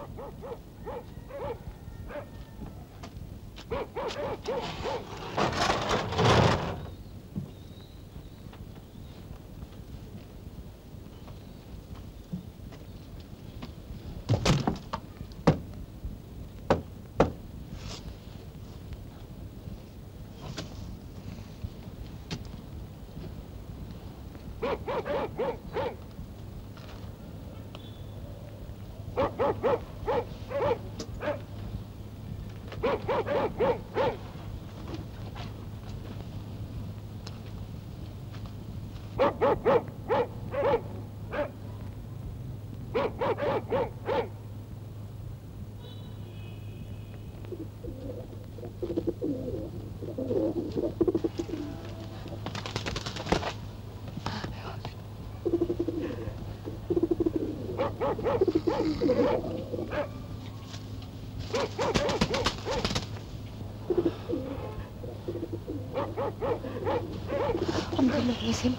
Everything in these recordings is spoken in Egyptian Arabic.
الحمد لله يا سيدي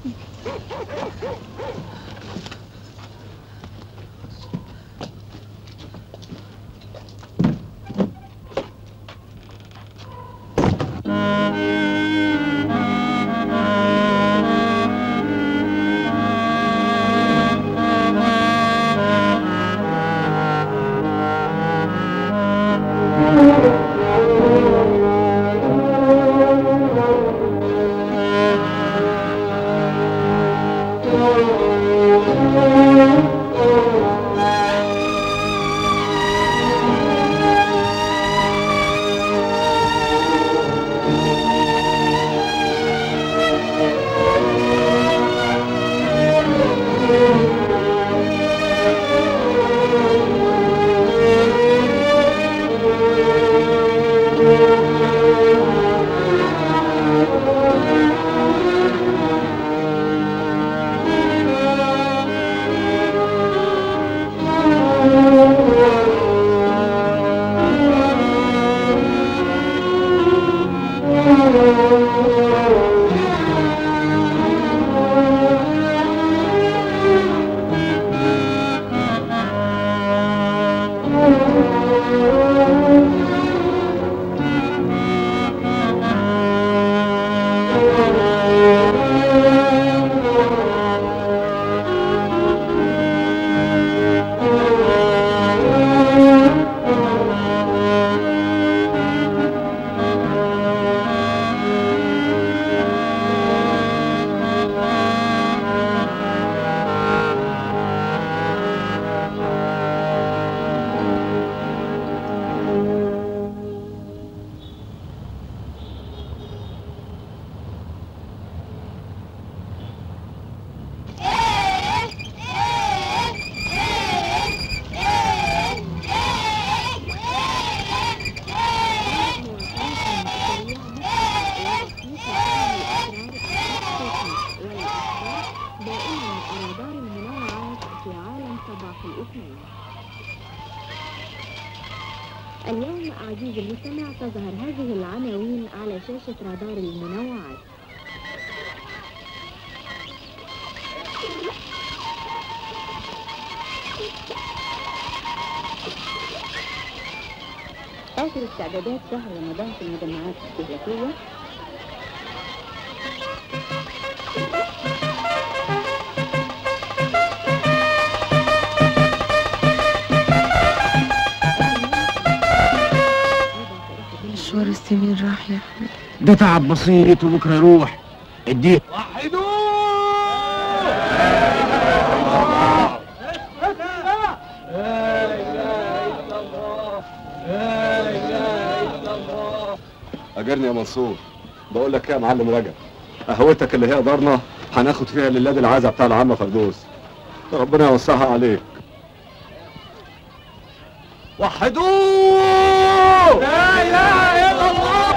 اليوم عزيزي المستمع تظهر هذه العناوين على شاشة رادار المنوعات آخر استعدادات شهر رمضان في المجمعات الاستهلاكية مشوار السنين راح يا احمد ده تعب بسيط وبكره يروح اديه اجرني يا منصور بقول لك ايه يا معلم رجب قهوتك اللي هي دارنا هناخد فيها للاد العزا بتاع العم فردوس ربنا يوسعها عليك وحدوه لا اله الا الله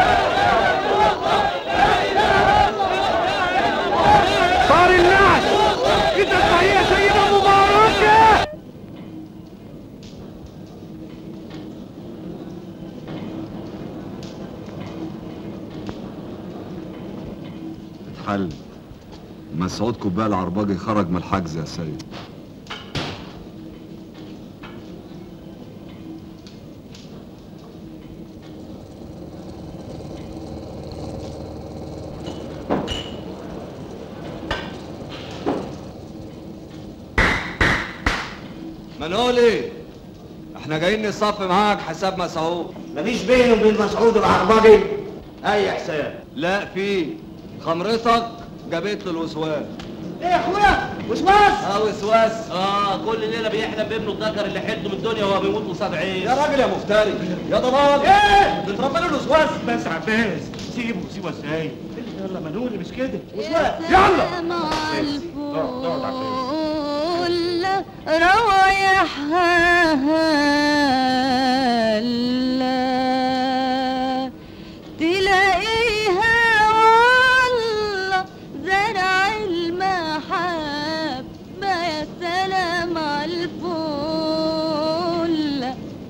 صار الناس كده صحيح سيدة مباركة اتحل مسعود كوبايه العرباجي خرج من الحجز يا سيد منولي احنا جايين نصفي معاك حساب مسعود مفيش بينه وبين مسعود العرباجي اي حساب لا في خمرتك جابت له الوسواس ايه يا اخويا وسواس اه وسواس اه كل ليله بيحلم بابنه الذكر اللي حلته من الدنيا وهو بيموت قصاد عين يا راجل يا مفتري يا ضلال ايه بتربي له الوسواس بس عباس سيبه سيبه ازاي يلا منولي مش كده يلا الفل روايح هلا تلاقيها والله زرع المحبة يا سلام على الفل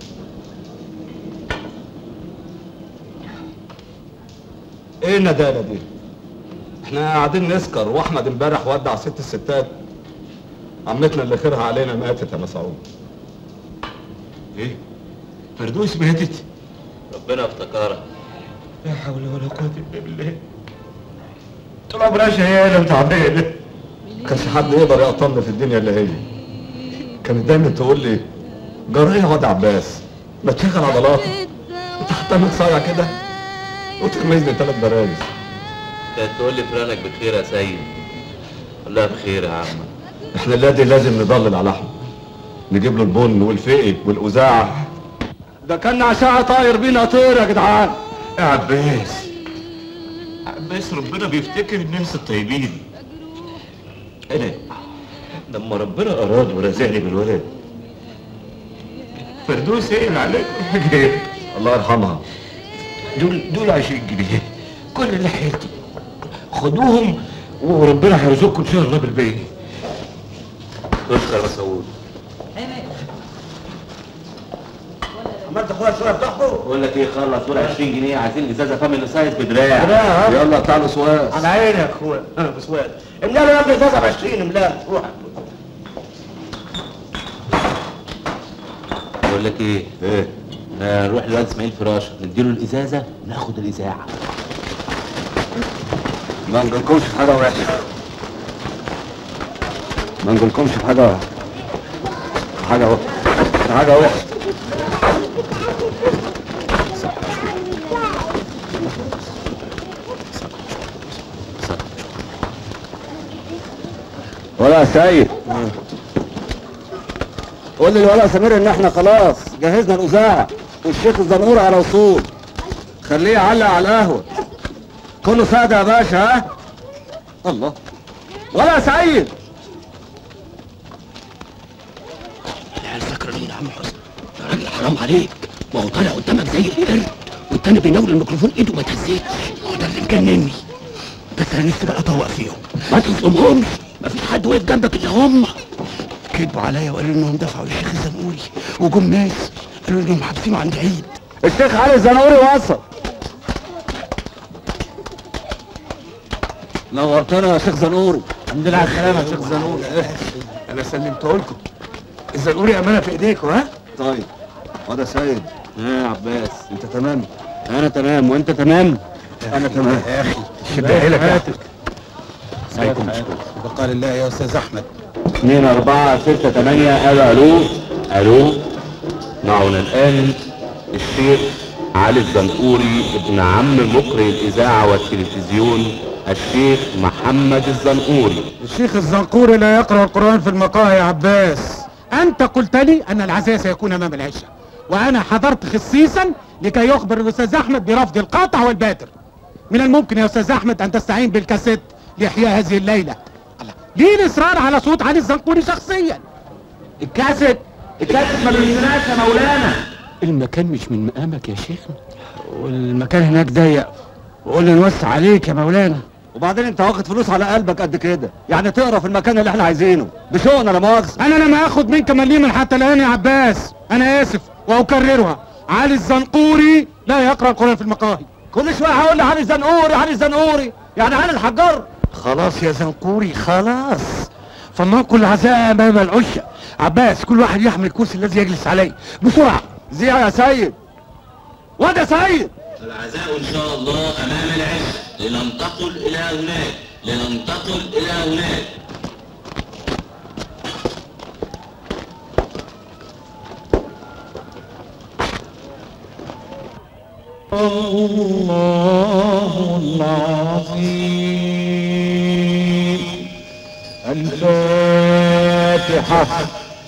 ايه الندالة دي؟ احنا قاعدين نسكر واحمد امبارح ودع ست الستات عمتنا اللي خيرها علينا ماتت يا مسعود ايه فردوس ماتت ربنا افتكرها لا حول ولا قوة الا بالله طول عمرها شيالة وتعبانة كانش حد يقدر يقطمني في الدنيا اللي هي كانت دايما تقول لي جرى ايه يا واد عباس ما تشغل عضلاتك وتحتمل صايع كده وتغمزني ثلاث برايز كانت تقول لي فلانك بخير يا سيد اقول لها بخير يا عم احنا الذي لازم نضلل على احمد نجيب له البن والفقي والاذاعه ده كان عشاء طاير بينا طير يا جدعان يا عباس عباس ربنا بيفتكر الناس الطيبين انا لما ربنا اراد ورزقني بالولد فردوس هي اللي عليك حاجات الله يرحمها دول دول 20 جنيه كل اللي حيلتي خدوهم وربنا هيرزقكم ان شاء الله بالباقي تشكر يا مسعود عملت اخويا شويه بتحضر بقول لك ايه خلص دول 20 جنيه عايزين ازازه فاميلي سايز بدراع يلا تعالوا سواس على عيني يا اخويا انا بسواد املا له يا ابني ازازه ب 20 املا روح بقول لك ايه ايه آه، نروح للواد اسماعيل فراشه نديله الازازه وناخد الاذاعه ما نقولكمش في حاجه وحشه ما نقولكمش في حاجه في حاجه وحشه في حاجه وحشه ولا سيد قول لي الولا سمير ان احنا خلاص جهزنا الاذاعه والشيخ الزنقور على وصول خليه يعلق على القهوه كله ساده يا باشا ها الله ولا سعيد العيال سكرانين يا عم حسن يا راجل حرام عليك ما هو طالع قدامك زي القرد والتاني بيناول الميكروفون ايده ما تهزيش هو ده اللي مجنني بس انا نفسي بقى اطوق فيهم ما تظلمهمش ما فيش حد واقف جنبك الا هم كذبوا عليا وقالوا انهم دفعوا للشيخ الزنقوري وجم ناس قالوا انهم حابسينه عند عيد الشيخ علي الزنقوري وصل نورتنا يا شيخ زنقوري الحمد لله على السلامه يا شيخ زنقوري انا سلمته لكم الزنقوري امانه في ايديكم ها طيب وده سيد ها يا عباس انت تمام انا تمام وانت تمام انا تمام يا اخي شبه لك يا عليكم وقال الله يا استاذ احمد 2 4 6 8 الو الو الو معنا الان الشيخ علي الزنقوري ابن عم مقرئ الاذاعه والتلفزيون الشيخ محمد الزنقوري الشيخ الزنقوري لا يقرأ القرآن في المقاهي يا عباس أنت قلت لي أن العزاء سيكون أمام العشاء وأنا حضرت خصيصا لكي يخبر الأستاذ أحمد برفض القاطع والباتر من الممكن يا أستاذ أحمد أن تستعين بالكاسيت لإحياء هذه الليلة الله. ليه الإصرار على صوت علي الزنقوري شخصيا الكاسيت الكاسيت ما بينزلناش يا مولانا المكان مش من مقامك يا شيخنا والمكان هناك ضيق وقلنا نوسع عليك يا مولانا وبعدين انت واخد فلوس على قلبك قد كده يعني تقرا في المكان اللي احنا عايزينه بشوقنا لا مؤاخذه أنا لم أخذ منك مليما حتى الآن يا عباس أنا آسف وأكررها علي الزنقوري لا يقرأ القرآن في المقاهي كل شويه هقول لي علي زنقوري علي زنقوري يعني علي الحجار خلاص يا زنقوري خلاص فلننقل العزاء امام العشة عباس كل واحد يحمل الكرسي الذي يجلس عليه بسرعة زيع يا سيد وده سيد العزاء ان شاء الله امام العشاء لننتقل الى هناك لننتقل الى هناك الله العظيم الفاتحة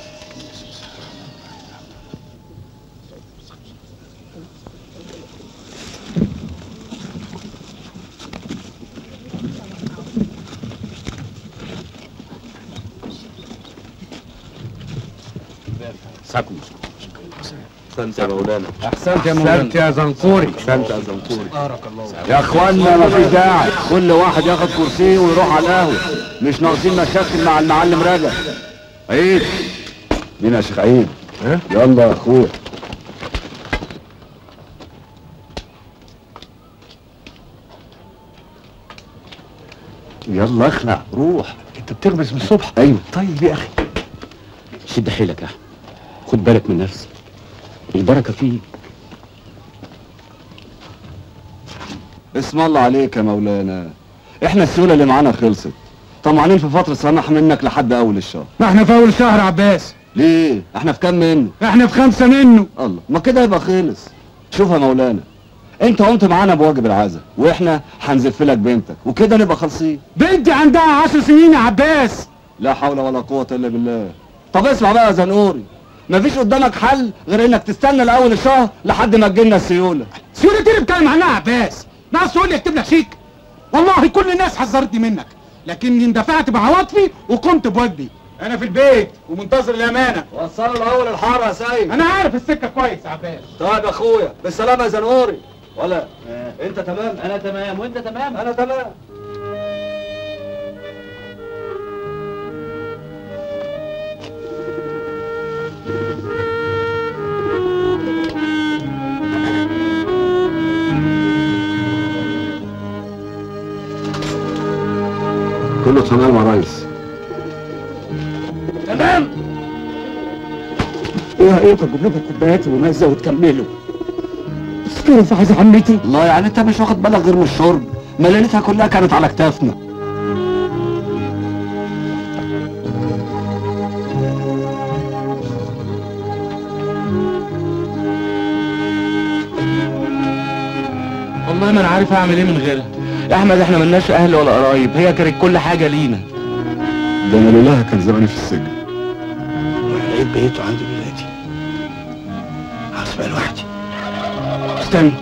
ساكم احسنت يا مولانا احسنت يا مولانا يا زنقوري احسنت يا زنقوري يا اخوانا ما فيش داعي كل واحد ياخد كرسيه ويروح على القهوه مش ناقصين مشاكل مع المعلم رجب عيد مين يا شيخ عيد يلا يا اخويا يلا اخلع روح انت بتغمس من الصبح ايوه طيب يا اخي شد حيلك يا احمد خد بالك من نفسك البركه فيك اسم الله عليك يا مولانا احنا السيوله اللي معانا خلصت طمعانين في فتره سماح منك لحد اول الشهر ما احنا في اول شهر عباس ليه احنا في كام منه احنا في خمسة منه الله ما كده يبقى خلص شوف يا مولانا انت قمت معانا بواجب العزاء واحنا هنزف لك بنتك وكده نبقى خالصين بنتي عندها عشر سنين يا عباس لا حول ولا قوه الا بالله طب اسمع بقى يا زنقوري مفيش قدامك حل غير انك تستنى لاول الشهر لحد ما تجيلنا السيوله سيولة اللي بتكلم عنها يا عباس ناقص تقول لي اكتب لك شيك والله كل الناس حذرتني منك لكني اندفعت بعواطفي وقمت بواجبي انا في البيت ومنتظر الامانه وصلوا لاول الحاره يا سيد انا عارف السكه كويس يا عباس طيب يا اخويا بالسلامه يا زنقوري ولا انت تمام انا تمام وانت تمام انا تمام كله تمام يا ريس تمام ايه رايكم اجيب لكم كوبايات ومزه وتكملوا بس تعرف عايز عمتي الله يعني انت مش واخد بالك غير من الشرب ما ليلتها كلها كانت على كتافنا والله ما انا عارف اعمل ايه من غيرها يا احمد احنا ملناش اهل ولا قرايب هي كانت كل حاجه لينا ده انا لولاها كان زماني في السجن لقيت بيته عند ولادي هسبق لوحدي استنى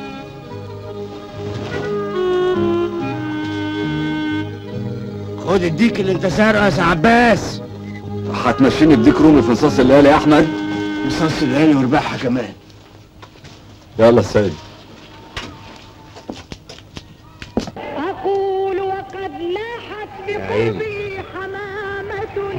خد الديك اللي انت سارقه يا سي عباس هتمشيني بديك رومي في نصاص الليالي يا احمد رصاص الليالي ورباحها كمان يلا يا سيد أقول وقد لاحت بقربي حمامة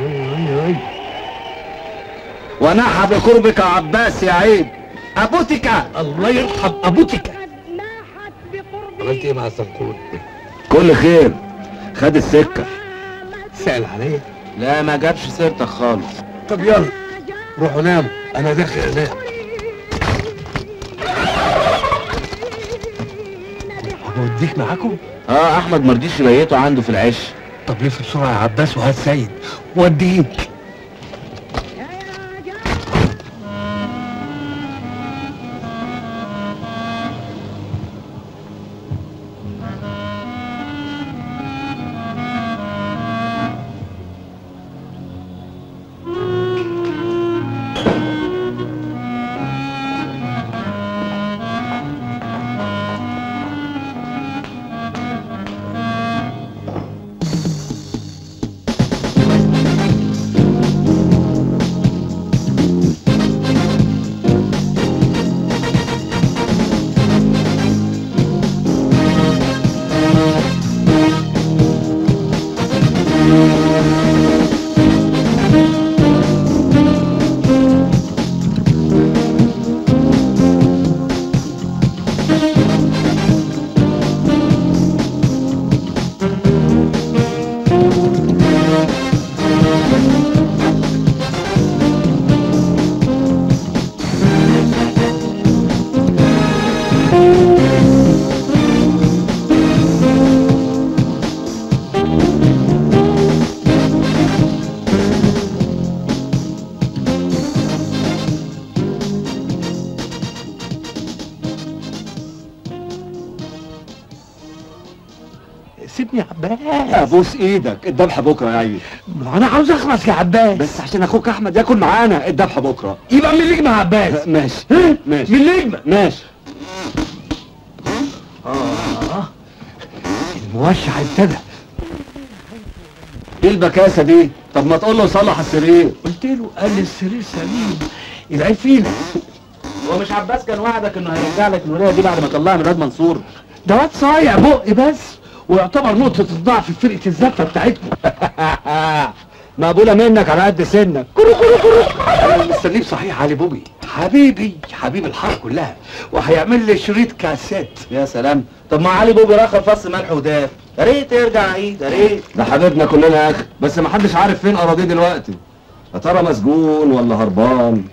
ونحى بقربك يا عباس يا عيد ابوتك الله يرحم ابوتك قد لاحت بقربي عملت ايه مع الزنقور كل خير خد السكه سأل عليا لا ما جابش سيرتك خالص طب يلا روحوا ناموا انا داخل انام اوديك معاكم اه احمد مرضيش يبيته عنده في العش طب لف بسرعه يا عباس وهات سيد وديك يا عباس ابوس ايدك الذبح بكره يا عيل ما انا عاوز اخلص يا عباس بس عشان اخوك احمد ياكل معانا الذبح بكره يبقى من نجمة يا عباس ماشي ها؟ ماشي من نجمة ماشي اه الموشع ابتدى ايه البكاسه دي طب ما تقول له صلح السرير قلت له قال لي السرير سليم العيب فينا هو مش عباس كان وعدك انه هيرجع لك الولايه دي بعد ما طلعها من واد منصور ده واد صايع بق بس ويعتبر نقطة الضعف في فرقة الزفة بتاعتكم مقبوله منك على قد سنك كرو كرو كرو انا مستنيه صحيح علي بوبي حبيبي حبيب الحاره كلها وهيعمل لي شريط كاسيت يا سلام طب ما علي بوبي رخر فص ملح وداب يا ريت يرجع عيد يا ريت ده حبيبنا كلنا يا اخي بس ما حدش عارف فين اراضيه دلوقتي يا ترى مسجون ولا هربان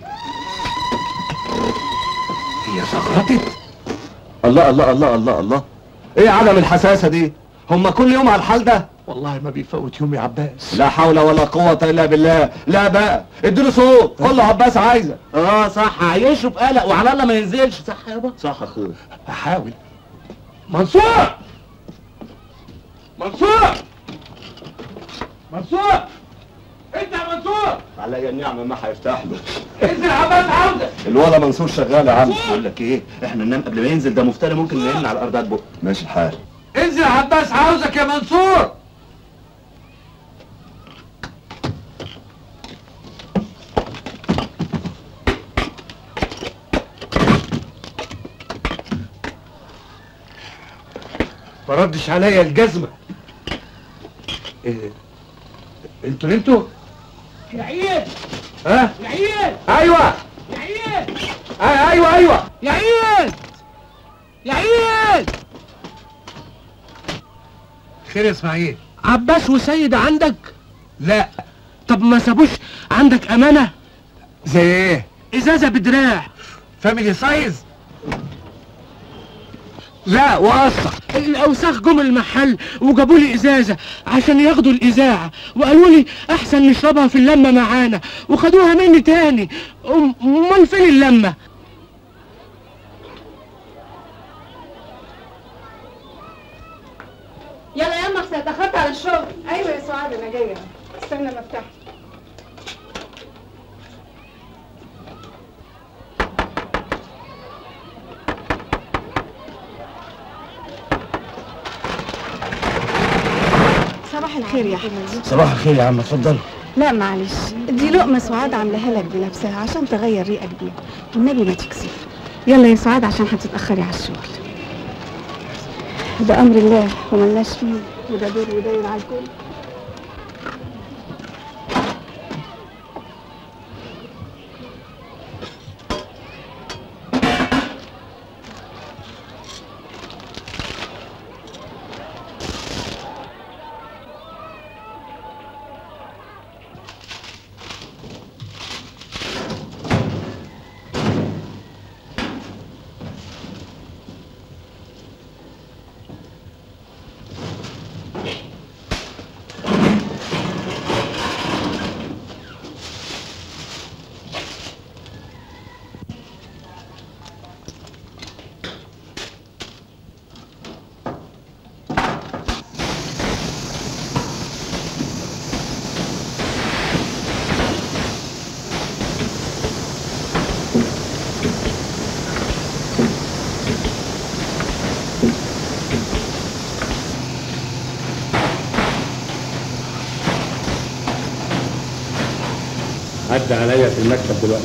هي سقطت الله الله الله الله الله ايه عدم الحساسه دي هما كل يوم على الحال ده والله ما بيفوت يوم يا عباس لا حول ولا قوة إلا بالله لا بقى اديله صوت قول له عباس عايزك اه صح عايشه بقلق وعلى الله ما ينزلش صح يابا صح يا اخويا هحاول منصور منصور منصور انت يا منصور عليا النعمة ما هيفتح له انزل يا عباس عاوزك الولا منصور شغال يا عم بقول لك ايه احنا ننام قبل ما ينزل ده مفتري ممكن ننام على الارض بقى ماشي الحال انزل يا عباس عاوزك يا منصور ما ردش عليا الجزمة إيه؟ انتوا انتوا يا عيد ها يا عيد ايوه يا عيد آه ايوه ايوه يا عيد يا عيد خير يا اسماعيل عباس وسيد عندك لا طب ما سابوش عندك امانه زي ايه ازازه بدراع فاميلي سايز لا وقصة الاوساخ جم المحل وجابوا لي ازازه عشان ياخدوا الاذاعه وقالوا لي احسن نشربها في اللمه معانا وخدوها مني تاني أم- امال فين اللمه يلا يا اما اتاخرت على الشغل ايوه يا سعاد انا جايه استنى مفتاح صباح الخير يا احمد صباح الخير يا عم اتفضل لا معلش دي لقمه سعاد عاملاها لك بنفسها عشان تغير ريقك بيها والنبي ما تكسف يلا يا سعاد عشان هتتاخري على الشغل ده امر الله وملناش فيه وده دور وداير على الكل عدى عليا في المكتب دلوقتي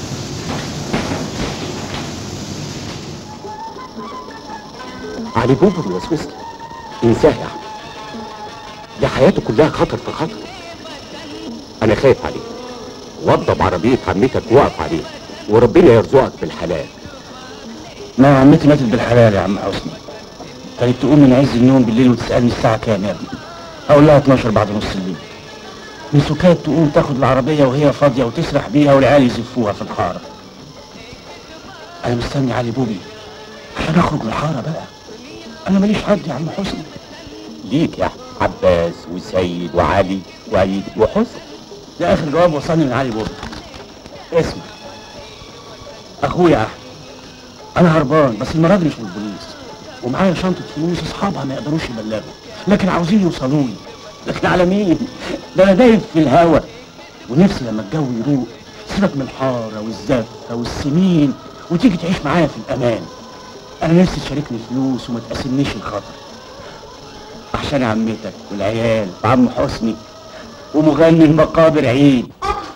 علي بوبو الوسوسي انساه يا احمد دي حياته كلها خطر في خطر انا خايف عليه وضب عربية عمتك وقف عليه وربنا يرزقك بالحلال ما عمتي ماتت بالحلال يا عم حسني كانت تقوم من عز النوم بالليل وتسألني الساعة كام يا ابني أقول لها 12 بعد نص الليل من سكات تقوم تاخد العربية وهي فاضية وتسرح بيها والعيال يزفوها في الحارة أنا مستني علي بوبي عشان أخرج من الحارة بقى أنا ماليش حد يا عم حسني ليك يا أحمد. عباس وسيد وعلي وعيد وحسن ده آخر جواب وصلني من علي بوبي اسمع أخويا أحمد أنا هربان بس المرة دي مش من البوليس ومعايا شنطة فلوس أصحابها ما يقدروش يبلغوا لكن عاوزين يوصلوني لكن على مين ده انا دايب في الهوا ونفسي لما الجو يروق سيبك من الحاره والزفه والسمين وتيجي تعيش معايا في الامان انا نفسي تشاركني فلوس وما تقاسمنيش الخطر عشان عمتك والعيال وعم حسني ومغني المقابر عيد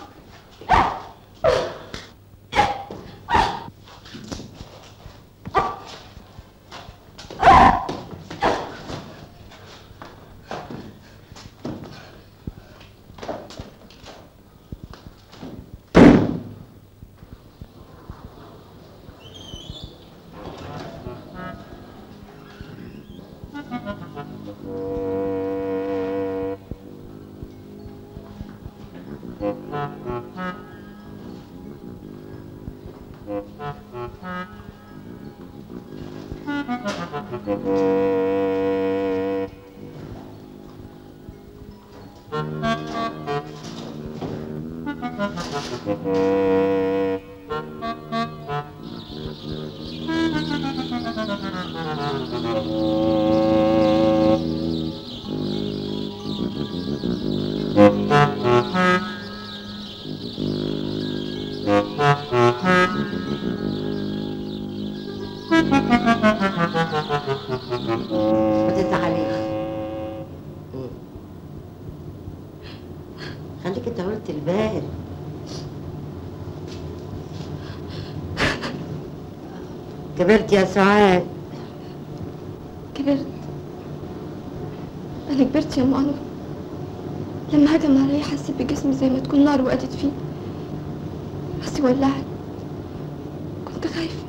ما تزعليش خليكي طولة البال كبرت يا سعاد كبرت أنا كبرت يا مانو لما هجم عليا حسيت بجسمي زي ما تكون نار وقدت فيه راسي ولعت كنت خايفة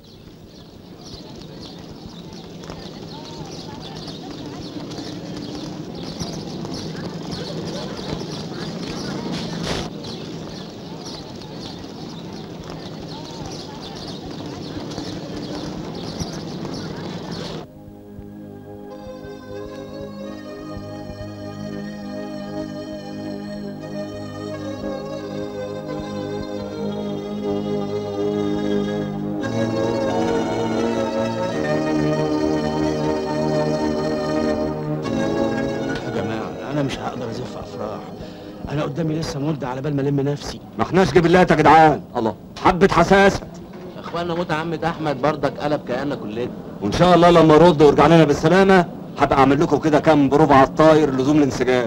يا جماعه انا مش هقدر ازف افراح انا قدامي لسه مده على بال ما الم نفسي ما احناش جبلات يا جدعان الله حبة حساسة يا اخوانا موت عمة احمد بردك قلب كأننا كلنا وان شاء الله لما ارد وارجع لنا بالسلامة هبقى اعمل لكم كده كام بروفة على الطاير لزوم الانسجام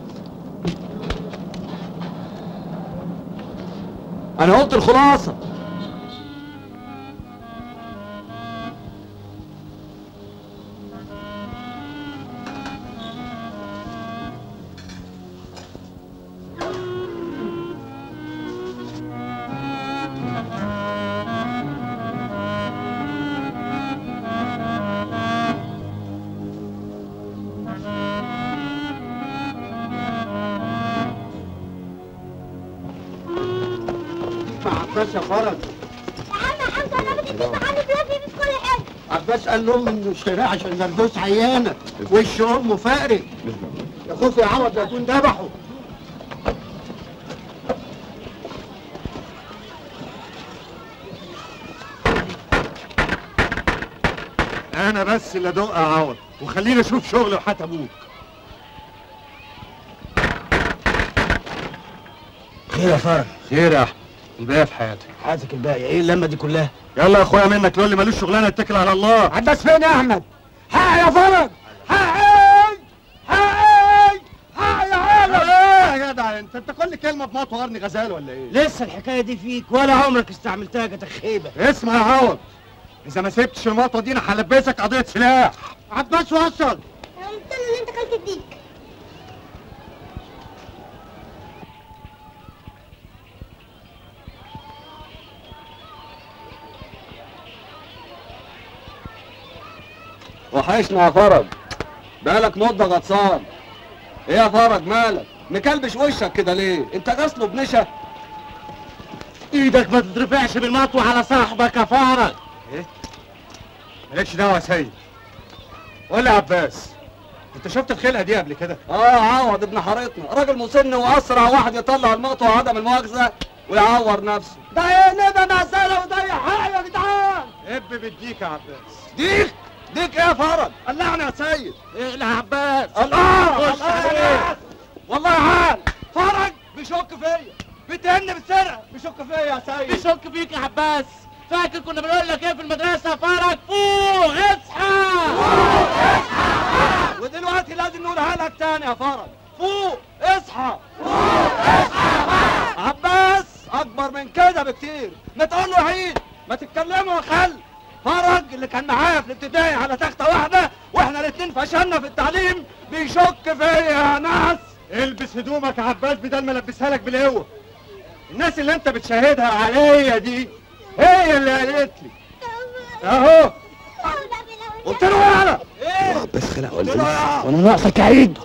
انا قلت الخلاصة عباس يا فرج عباس قال لهم انه اشتراه عشان نردوس عيانه وش امه فقري يا خوف يا عوض ده يكون ذبحه انا بس اللي ادق يا عوض وخليني اشوف شغل وحات ابوك خير يا فرج خير يا احمد الباقي في حياتك حياتك الباقيه ايه اللمه دي كلها يلا يا اخويا منك لو اللي ملوش شغلانه اتكل على الله عباس فين يا احمد حق يا فرج حقي حقي حق يا عالم ايه يا جدع انت انت كل كلمه بموت وقرن غزال ولا ايه لسه الحكايه دي فيك ولا عمرك استعملتها كتخيبه اسمع يا عوض اذا ما سبتش المطوه دي انا هلبسك قضيه سلاح عباس وصل استنى ان انت كلت الديك وحشنا يا فرج بقالك مدة غطسان ايه يا فرج مالك مكلبش وشك كده ليه انت غسله بنشا ايدك ما تترفعش بالمطوه على صاحبك يا فرج ايه مالكش دعوه يا سيد قول لي يا عباس انت شفت الخلقه دي قبل كده اه عوض ابن حارتنا راجل مسن واسرع واحد يطلع المقطع عدم المؤاخذه ويعور نفسه ده ايه نبقى معزله وضيع حقي يا جدعان اب بالديك يا عباس ديك ديك ايه يا فرج قلعني يا سيد اقلع يا عباس الله خش الله عليه. يا ناس. والله عال فرج بيشك فيا بيتهمني بالسرقه بيشك فيا يا سيد بيشك فيك يا عباس فاكر كنا بنقول لك ايه في المدرسه فرج فوق اصحى ودلوقتي لازم نقولها لك تاني يا فرج فوق اصحى فوق اصحى عباس اكبر من كده بكتير ما تقول له عيد ما تتكلموا يا خل فرج اللي كان معايا في الابتدائي على تخته واحده واحنا الاتنين فشلنا في التعليم بيشك فيا يا ناس البس هدومك يا عباس بدل ما البسها لك بالقوه الناس اللي انت بتشاهدها عليا دي هي اللي قالت لي اهو قلت له يالا بس خلع قلت له يا وانا ناقصك يا عيد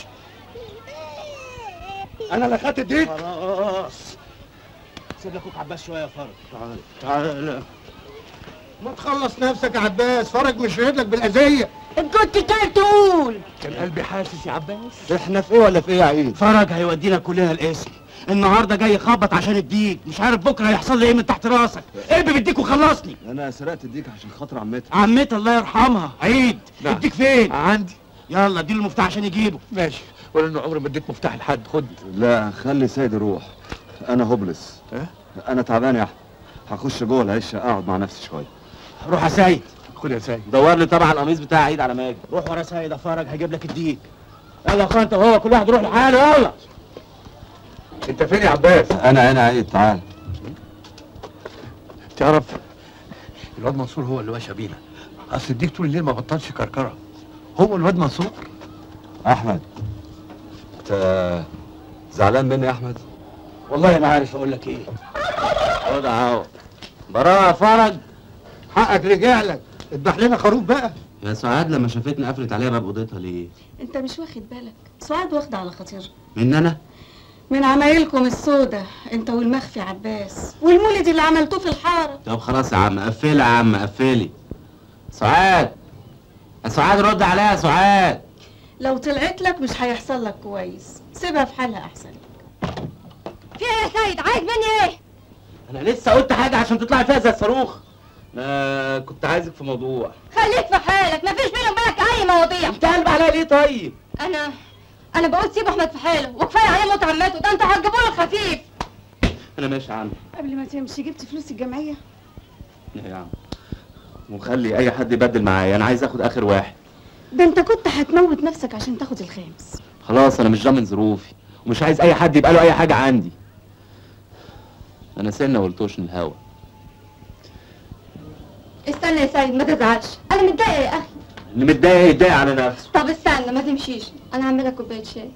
انا اللي خدت الديك خلاص سيب لك اخوك عباس شويه يا فرج تعال تعال ما تخلص نفسك يا عباس فرج مش شاهد لك بالاذيه كنت كان تقول كان قلبي حاسس يا عباس احنا في ايه ولا في ايه يا عيد فرج هيودينا كلنا القسم النهارده جاي يخبط عشان الديك مش عارف بكره هيحصل لي ايه من تحت راسك قلبي بالديك وخلصني انا سرقت الديك عشان خاطر عمتي عمتي الله يرحمها عيد نعم. الديك فين عندي يلا اديله المفتاح عشان يجيبه ماشي ولا انه عمري ما اديت مفتاح لحد خد لا خلي سيد يروح انا هوبلس ايه انا تعبان يا احمد هخش جوه العشه اقعد مع نفسي شويه روح يا سيد خد يا سيد دور لي طبعا القميص بتاع عيد على ما اجي روح ورا سيد يا فرج هجيب لك الديك يلا يا اخويا انت وهو كل واحد يروح لحاله يلا انت فين يا عباس انا هنا عيد تعال تعرف الواد منصور هو اللي ماشي بينا اصل الديك طول الليل ما بطلش كركره هو الواد منصور احمد انت زعلان مني يا احمد والله ما عارف اقول لك ايه خد اهو براءة يا فرج حقك رجالك اذبح لنا خروف بقى يا سعاد لما شافتني قفلت عليها باب اوضتها ليه؟ انت مش واخد بالك سعاد واخده على خاطرها من انا؟ من عمايلكم السودة انت والمخفي عباس والمولد اللي عملتوه في الحارة طب خلاص يا عم قفلي يا عم قفلي سعاد يا سعاد رد عليها يا سعاد لو طلعت لك مش هيحصل لك كويس سيبها في حالها احسن في ايه يا سيد عايز مني ايه انا لسه قلت حاجه عشان تطلعي فيها زي الصاروخ انا كنت عايزك في موضوع خليك في حالك مفيش بيني وبينك اي مواضيع انت قلب عليا ليه طيب انا انا بقول سيب احمد في حاله وكفايه عليه موت عمته ده انتوا هتجيبوا له خفيف انا ماشي يا عم قبل ما تمشي جبت فلوس الجمعية يا عم وخلي اي حد يبدل معايا انا عايز اخد اخر واحد ده انت كنت هتموت نفسك عشان تاخد الخامس خلاص انا مش ضامن ظروفي ومش عايز اي حد يبقى له اي حاجه عندي انا سنه ولطوشن الهوا استنى يا سيد ما تزعلش انا متضايقه يا اخي اللي متضايق يتضايق على نفسه طب استنى ما تمشيش انا هعمل لك كوبايه شاي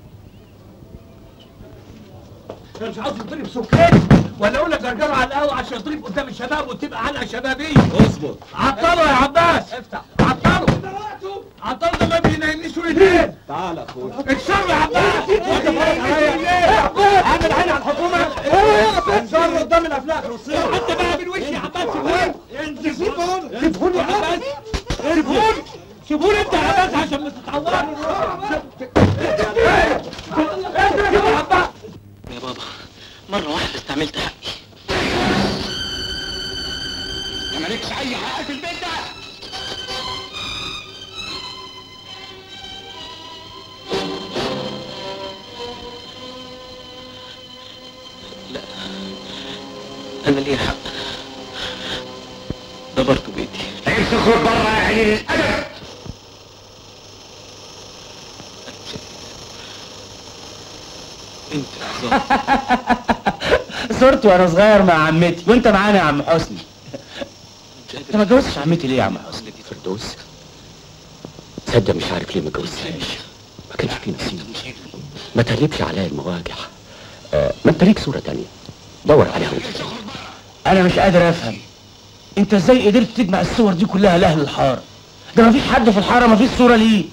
انا مش عاوز يضرب سكري ولا اقول لك جرجره على القهوه عشان يضرب قدام الشباب وتبقى علقه شبابيه اصبر عطله يا عباس افتح عطله عطله ده ما بينامنيش ولدين تعال يا اخويا اكسر يا عباس وانت فارق عليا ليه يا عباس عامل عين على الحكومه ايه يا عباس انزل قدام الافلاك روسيه حتى بقى من وشي يا عباس سيبوني انزل سيبوني سيبوني يا عباس سيبوني سيبوني انت يا عباس عشان ما تتعورني انزل يا عباس يا بابا مرة واحدة استعملت حقي يا مالكش اي حق في البيت ده أنا ليا حق دبرت بيتي عيب تخرج بره يا عيني أنت صرت وانا صغير مع عمتي وانت معانا يا عم حسني انت ما اتجوزتش عمتي ليه يا عم حسني دي فردوس تصدق مش عارف ليه ما اتجوزتهاش ما كانش في نصيب ما تغلبش عليا المواجع آه ما انت ليك صورة تانية دور عليها وانت انا مش قادر افهم انت ازاي قدرت تجمع الصور دي كلها لاهل الحاره ده مفيش حد في الحاره مفيش صوره ليه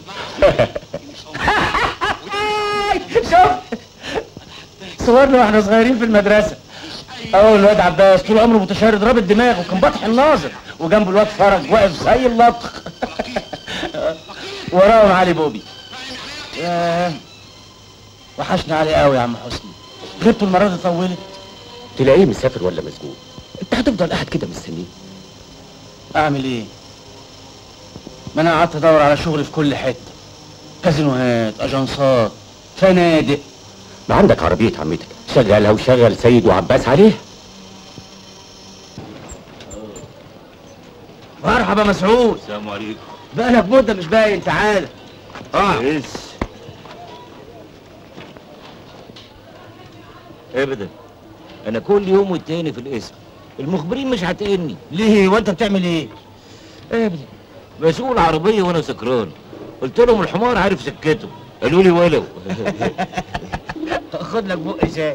شوف صورنا واحنا صغيرين في المدرسه اول الواد عباس طول عمره متشرد رابط دماغه وكان بطح الناظر وجنبه الواد فرج واقف زي اللطخ وراهم علي بوبي ياه وحشنا علي قوي يا عم حسني غبته المره دي طولت تلاقيه مسافر ولا مسجون انت هتفضل قاعد كده مستنيه اعمل ايه ما انا قعدت ادور على شغل في كل حته كازينوهات اجنسات فنادق ما عندك عربية عمتك شغلها وشغل سيد وعباس عليها مرحبا مسعود السلام عليكم بقالك مده مش باين تعالى اه بس ابدا انا كل يوم والتاني في الاسم المخبرين مش هتقني ليه وانت بتعمل ايه ابدا مسؤول عربيه وانا سكران قلت لهم الحمار عارف سكته قالوا لي ولو خد لك بق شاي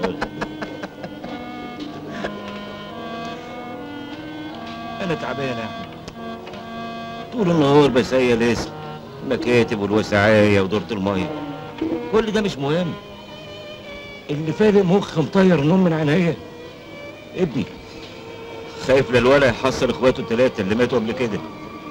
انا تعبان يا احمد طول النهار بسيل اسم المكاتب والوسعايه ودورة الميه كل ده مش مهم اللي فارق مخ مطير نوم من عينيا ابني خايف للولا يحصل اخواته الثلاثه اللي ماتوا قبل كده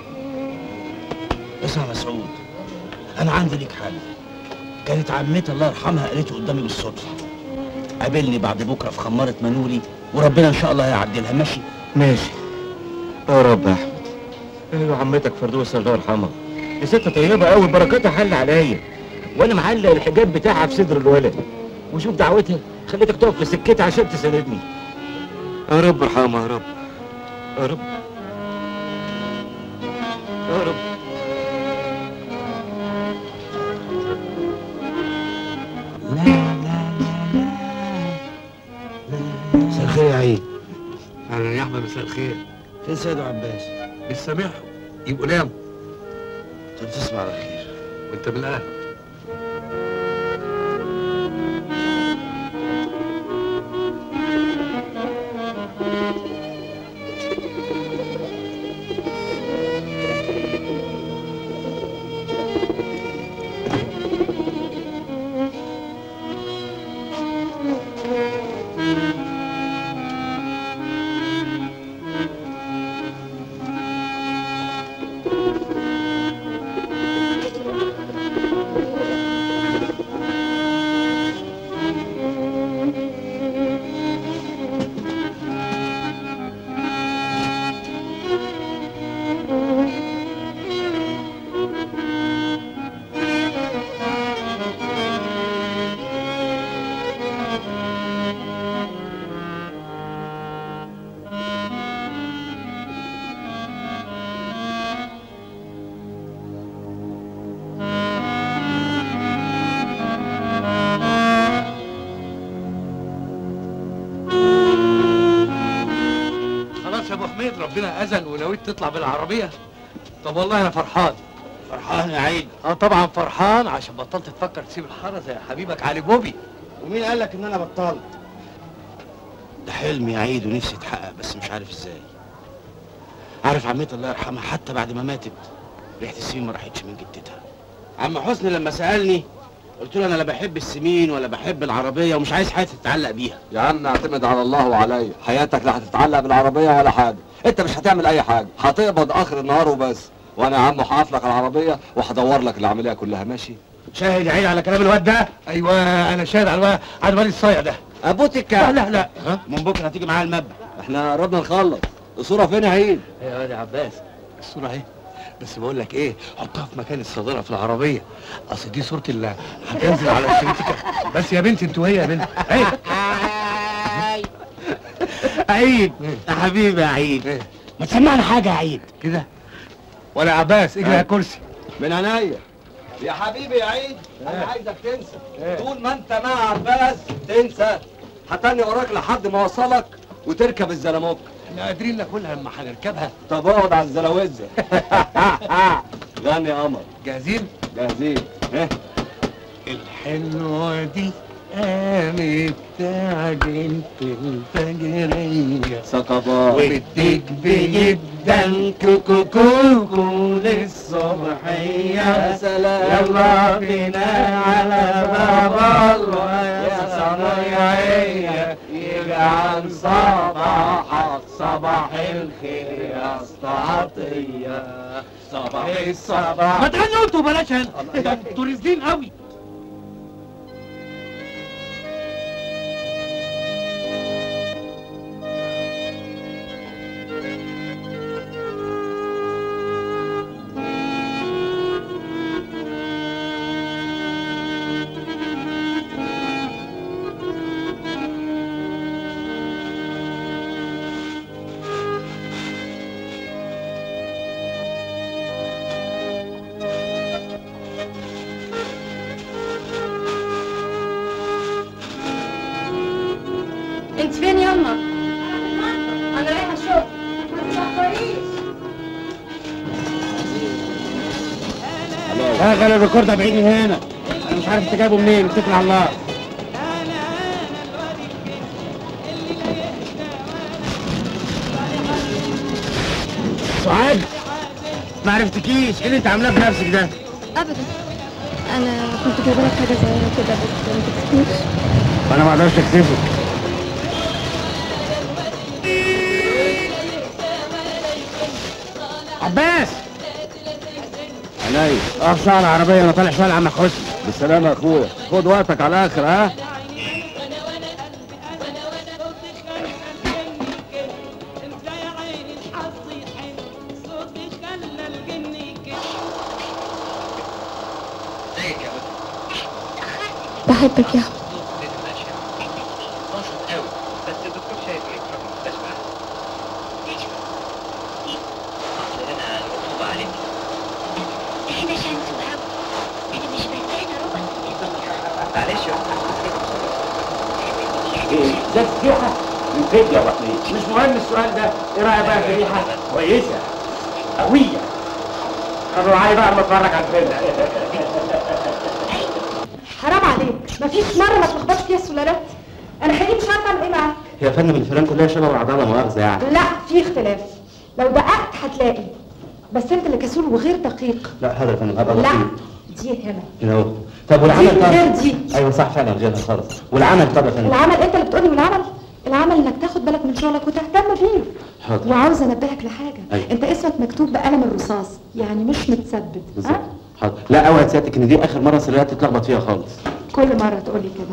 اسمع يا مسعود انا عندي ليك حل كانت عمتي الله يرحمها قالته قدامي بالصدفه قابلني بعد بكره في خماره منولي وربنا ان شاء الله هيعدلها ماشي ماشي يا رب يا احمد ايوه عمتك فردوس الله يرحمها دي ست طيبه قوي بركتها حل عليا وانا معلق الحجاب بتاعها في صدر الولد وشوف دعوتها خليتك تقف في سكتها عشان تساندني يا رب ارحمها يا رب يا رب يا رب مساء الخير يا عيد اهلا يا احمد مساء الخير فين سيد عباس مش سامعهم يبقوا ناموا طب تصبح على خير وانت بالاهل خلاص يا ابو حميد ربنا اذن ونويت تطلع بالعربيه طب والله انا فرحان فرحان يا عيد اه طبعا فرحان عشان بطلت تفكر تسيب الحاره زي حبيبك علي بوبي ومين قال لك ان انا بطلت ده حلم يا عيد ونفسي يتحقق بس مش عارف ازاي عارف عمتي الله يرحمها حتى بعد ما ماتت ريحه السمين ما راحتش من جدتها عم حسني لما سالني قلت له انا لا بحب السمين ولا بحب العربيه ومش عايز حياتي تتعلق بيها يا عم اعتمد على الله وعليا حياتك لا هتتعلق بالعربيه ولا حاجه انت مش هتعمل اي حاجه هتقبض اخر النهار وبس وانا يا عم هقف لك العربيه وهدور لك العمليه كلها ماشي شاهد يا عيد على كلام الواد ده ايوه انا شاهد على الواد على الواد الصايع ده ابوتك لا لا لا ها من بكره هتيجي معايا المبنى احنا قربنا نخلص الصوره فين يا عيد يا واد يا عباس الصوره اهي بس بقول لك ايه حطها في مكان الصداره في العربيه اصل دي صورتي اللي هتنزل على الشريطه بس يا بنتي انتوا هي يا بنت عيب عيد يا حبيبي يا عيد ما تسمعنا حاجه يا عيد كده ولا عباس اجري على كرسي من عينيا يا حبيبي يا عيد انا عايزك تنسى طول ما انت مع عباس تنسى هتاني وراك لحد ما اوصلك وتركب الزلموك احنا قادرين ناكلها لما هنركبها طب اقعد على الزلاوزه غني يا قمر جاهزين جاهزين ها الحلوه دي قامت تعجن في الفجرية سقطات وبتكفي جدا كوكو كوكو للصبحية يا سلام يلا بينا على باب الله يا صنايعية يجعل صباحك صباح الخير يا اسطى صباح الصباح ما تغنوا انتوا بلاش هنا ده انتوا رزلين قوي يلا انا رايحه الشغل شغل الريكورد ده بعيد من هنا انا مش عارف انت جايبه منين اتكل على الله سعاد ما عرفتكيش ايه اللي انت عاملاه في نفسك ده ابدا انا كنت جايبه لك حاجه صغيره كده بس ما تكسفنيش وانا ما اقدرش اكسفك عباس عينيا اقف شويه على العربيه انا طالع شويه لعمك حسني بالسلامة يا اخويا خد وقتك على الاخر ها بحبك يا بس الدكتور شايف ايه في المستشفى انا مطلوب عليك احنا شمس وهوا انا مش بستنى ربع معلش ايه ده ريحه من فين يا وحيد مش مهم السؤال ده ايه رايك بقى في ريحه كويسه قويه طب معايا بقى اما اتفرج على الفيلم حرام عليك مفيش مره ما تلخبطش فيها السلالات انا حقيقي مش عارفه اعمل ايه معاك يا فندم الفيران كلها شبه بعضها لا مؤاخذه يعني لا في اختلاف لو دققت هتلاقي بس انت اللي كسول وغير دقيق لا حاضر يا فندم هبقى لا بسيط دي هنا كده اهو طب والعمل دي طب غير دي. ايوه صح فعلا غيرها خالص والعمل طب يا فندم العمل انت اللي بتقولي والعمل العمل انك تاخد بالك من شغلك وتهتم بيه حاضر وعاوزه انبهك لحاجه أيوة. انت اسمك مكتوب بقلم الرصاص يعني مش متثبت بالظبط ها حاضر لا اوعى سيادتك ان دي اخر مره السيريات تتلخبط فيها خالص كل مره تقولي كده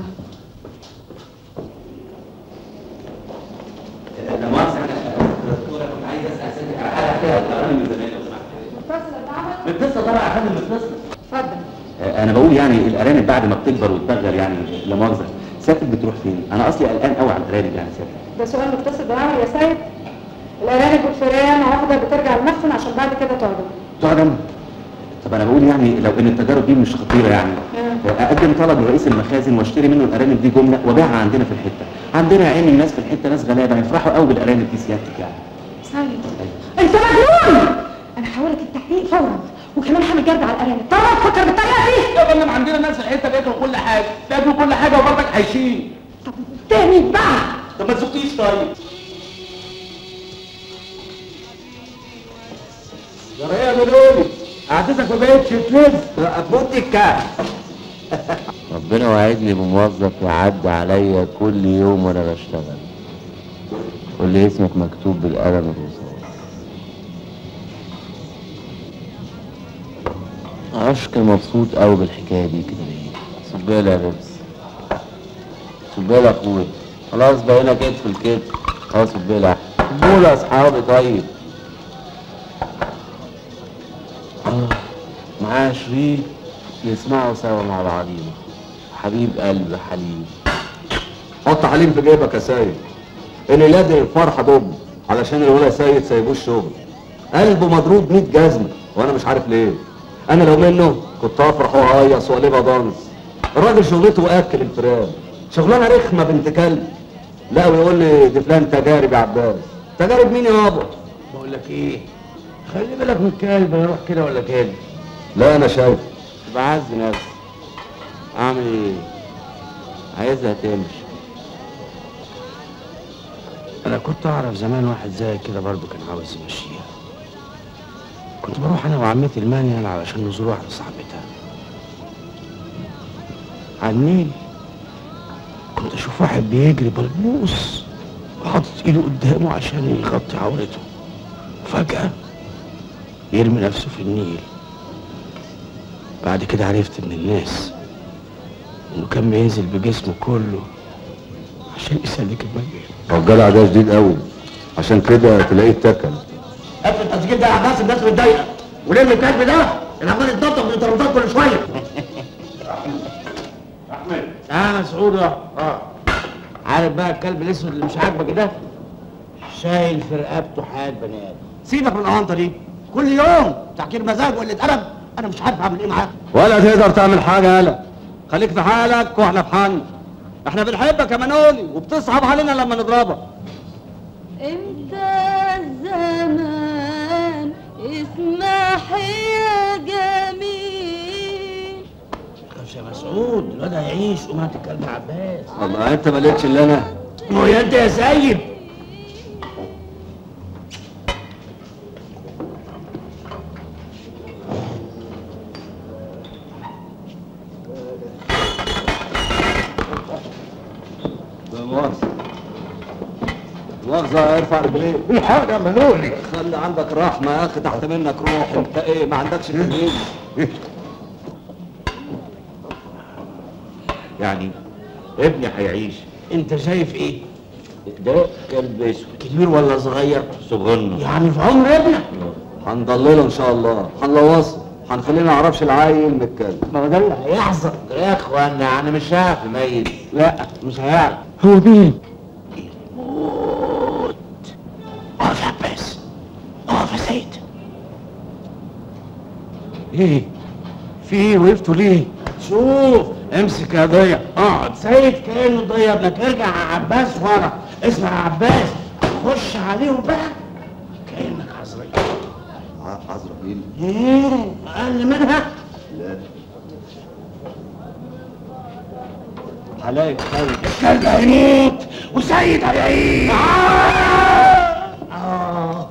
لا مؤاخذه انا كنت عايز اسال سيادتك على حاجه كده بتقراني من زمان لو سمحت متصل طبعا يا فندم متصل اتفضل انا بقول يعني الارانب بعد ما بتكبر وتبغل يعني لا مؤاخذه سيادتك بتروح فين؟ انا اصلي قلقان قوي على الارانب يعني سيادتك ده سؤال متصل بالعمل يا سيد الارانب والفئران واحده بترجع المخزن عشان بعد كده تعدم تعدم طب انا بقول يعني لو ان التجارب دي مش خطيره يعني اقدم طلب لرئيس المخازن واشتري منه الارانب دي جمله وابيعها عندنا في الحته عندنا يا عيني الناس في الحته ناس غلابه هيفرحوا قوي بالارانب دي سيادتك يعني سيد انت مجنون انا هحولك التحقيق فورا وكمان هعمل جرد على الارانب طبعا تفكر بالطريقه دي يا فندم عندنا ناس في الحته بياكلوا كل حاجه بياكلوا كل حاجه وبرضك هيشيل تاني بقى طب ما تسوقيش طيب يا ريا بلولي قعدتك ما بقتش تلف هتموت الكعب ربنا وعدني بموظف يعدي عليا كل يوم وانا بشتغل قول لي اسمك مكتوب بالقلم الرصاص معرفش كان مبسوط قوي بالحكايه دي كده ليه صبيلة يا بيبس صبيلة يا اخويا خلاص بقينا كتف الكتف خلاص صبيلة صبولة يا اصحابي طيب آه، معايا شريط نسمعه سوا مع بعضينا حبيب قلب حليم حط حليم في جيبك يا سيد اللي لادي الفرحه ضب علشان الولا سيد سايبوه الشغل قلبه مضروب 100 جزمه وانا مش عارف ليه انا لو منه كنت افرح واهيص واقلبها دانس الراجل شغلته اكل الفئران شغلانه رخمه بنت كلب لا ويقول لي دي فلان تجارب يا عباس تجارب مين يابا بقول لك ايه خلي بالك من الكلب يروح كده ولا كده لا انا شايف بعز نفسي اعمل ايه عايزها تمشي انا كنت اعرف زمان واحد زي كده برضه كان عاوز يمشيها كنت بروح انا وعمتي المانيال علشان نزور واحده صاحبتها على النيل كنت اشوف واحد بيجري بلبوس وحاطط ايده قدامه عشان يغطي عورته فجأة يرمي نفسه في النيل بعد كده عرفت من الناس انه كان بينزل بجسمه كله عشان يسلك الميت هو الجدع ده شديد قوي عشان كده تلاقيه اتكل قفل التسجيل ده يا عباس الناس متضايقه ولم الكلب ده اللي عمال يتنطط من الترابيزات كل شويه احمد اه مسعود اه اه عارف بقى الكلب الاسود اللي مش عاجبك ده شايل في رقبته حياه بني ادم سيبك من الاونطه دي كل يوم تحكير مزاج وقله ادب انا مش عارف اعمل ايه معاك ولا تقدر تعمل حاجه يالا خليك في حالك واحنا في حالنا احنا بنحبك يا منولي وبتصعب علينا لما نضربك امتى الزمان اسمح يا جميل يا مسعود الواد هيعيش قوم هات الكلب يا عباس والله انت ما لقيتش الا انا ما هو يا انت يا سيد لا مؤاخذة مؤاخذة ارفع رجليك الحاجة يا منولي خلي عندك رحمة يا اخي تحت منك روح انت ايه ما عندكش تمييز يعني ابني هيعيش انت شايف ايه ده كلب اسود كبير ولا صغير صغنن يعني في عمر ابنك هنضلله ان شاء الله هنلوصه هنخليه ما يعرفش العيل من الكلب ما هو ده اللي هيحصل يا اخوانا انا مش هعرف ميت لا مش هيعرف هو مين؟ اقف يا عباس اقف يا سيد ايه؟ في ايه وقفتوا ليه؟ شوف امسك يا ضيع اقعد سيد كانه ضيع ابنك ارجع يا عباس ورا اسمع يا عباس خش عليهم بقى كانك عزرائيل عزرائيل ايه اقل منها لا هلاقي الكلب الكلب هيموت وسيد هيعيش آه.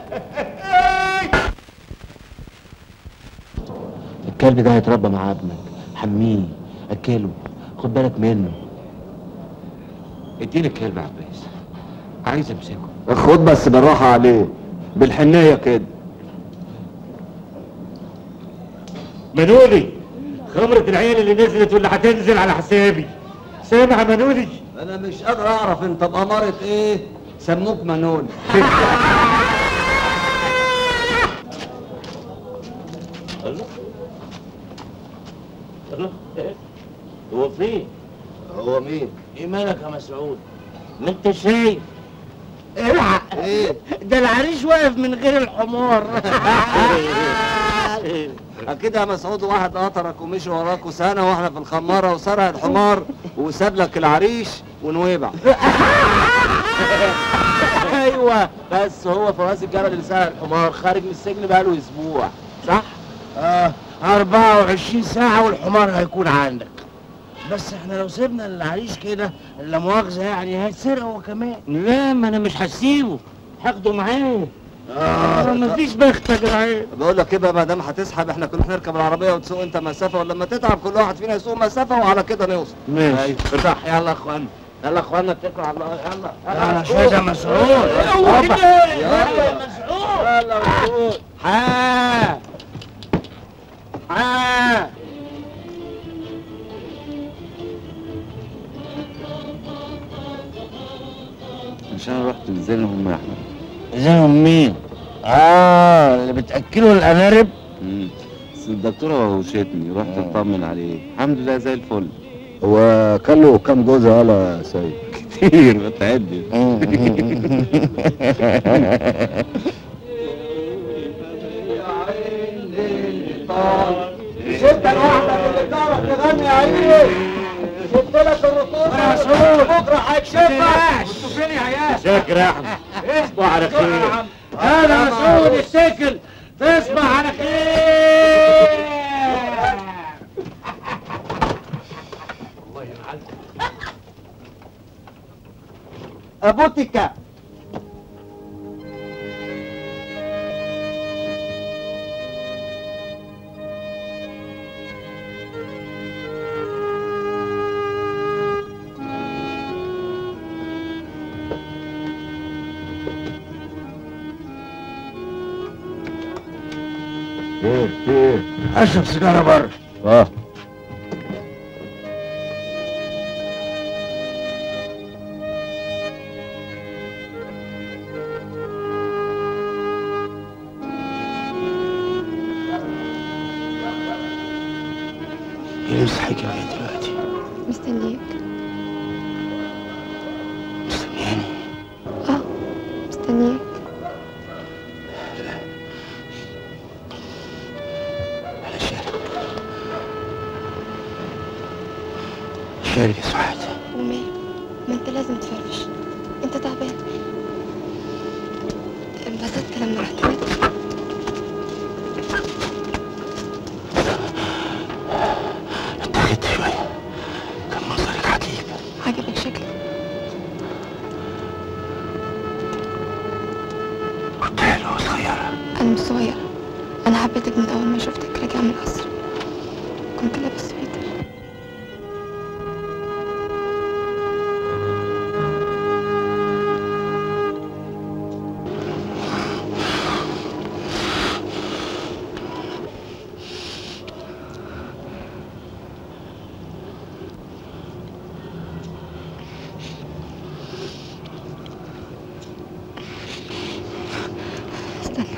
الكلب ده هيتربى مع ابنك حميه اكله خد بالك منه اديني الكلب يا عباس عايز امسكه خد بس بالراحة عليه بالحنية كده منولي خمرة العيال اللي نزلت واللي هتنزل على حسابي سامع يا منولي انا مش قادر اعرف انت بأمارة ايه سموك منون الله الله إيه؟ هو فين هو مين ايه مالك يا مسعود ما انت شايف الحق ايه ده العريش واقف من غير الحمار اكيد يا مسعود واحد قطرك ومشي وراك سنة واحنا في الخمارة وسرق الحمار وساب لك العريش ونويبع ايوه بس هو فواز الجبل اللي سرق الحمار خارج من السجن بقاله اسبوع صح؟ اه 24 ساعة والحمار هيكون عندك بس احنا لو سيبنا العريش كده لا مؤاخذة يعني هيتسرق هو كمان لا ما انا مش هسيبه هاخده معايا اه مفيش بخت يا جدعان بقول لك كده ما دام هتسحب احنا كلنا نركب العربية وتسوق انت مسافة ولما تتعب كل واحد فينا يسوق مسافة وعلى كده نوصل ماشي ايوه صح يلا يا اخوانا يلا يا اخوانا اتكلوا على الله يلا يلا شوية يا مسعود. هوبا. يلا. يلا يا مسعود يلا يا مسعود ها ها عشان رحت انزلهم يا احمد زيهم مين؟ اه اللي بتاكلوا الانارب مم. بس الدكتورة وشتني رحت اطمن عليه الحمد لله زي الفل هو كان له كام جوزة يالا يا سيد كتير ما تعدش شفت لوحدك اللي بتعرف تغني يا عيني شفت لك الرطوبة يا مسعود. بكرة هيكشفها انتوا فين يا عيال؟ شاكر يا احمد تصبح على خير هلا يا مسعود السكل تصبح على خير ابوتيكا ايه ايه اشرب سيجاره بره اه ايه صحيك لغايه دلوقتي مستنياك مستنياني اه مستنياك على شارب شارب يا سعاد وماله انت لازم تفرفش انت تعبان انبسطت لما حكيت انتهيت شوية كان منظرك عجيب عجبك شكلي كنت حلوة وصغيرة انا مش صغيرة انا حبيتك من اول ما شفتك راجع من القصر كنت لابس سويتر استنى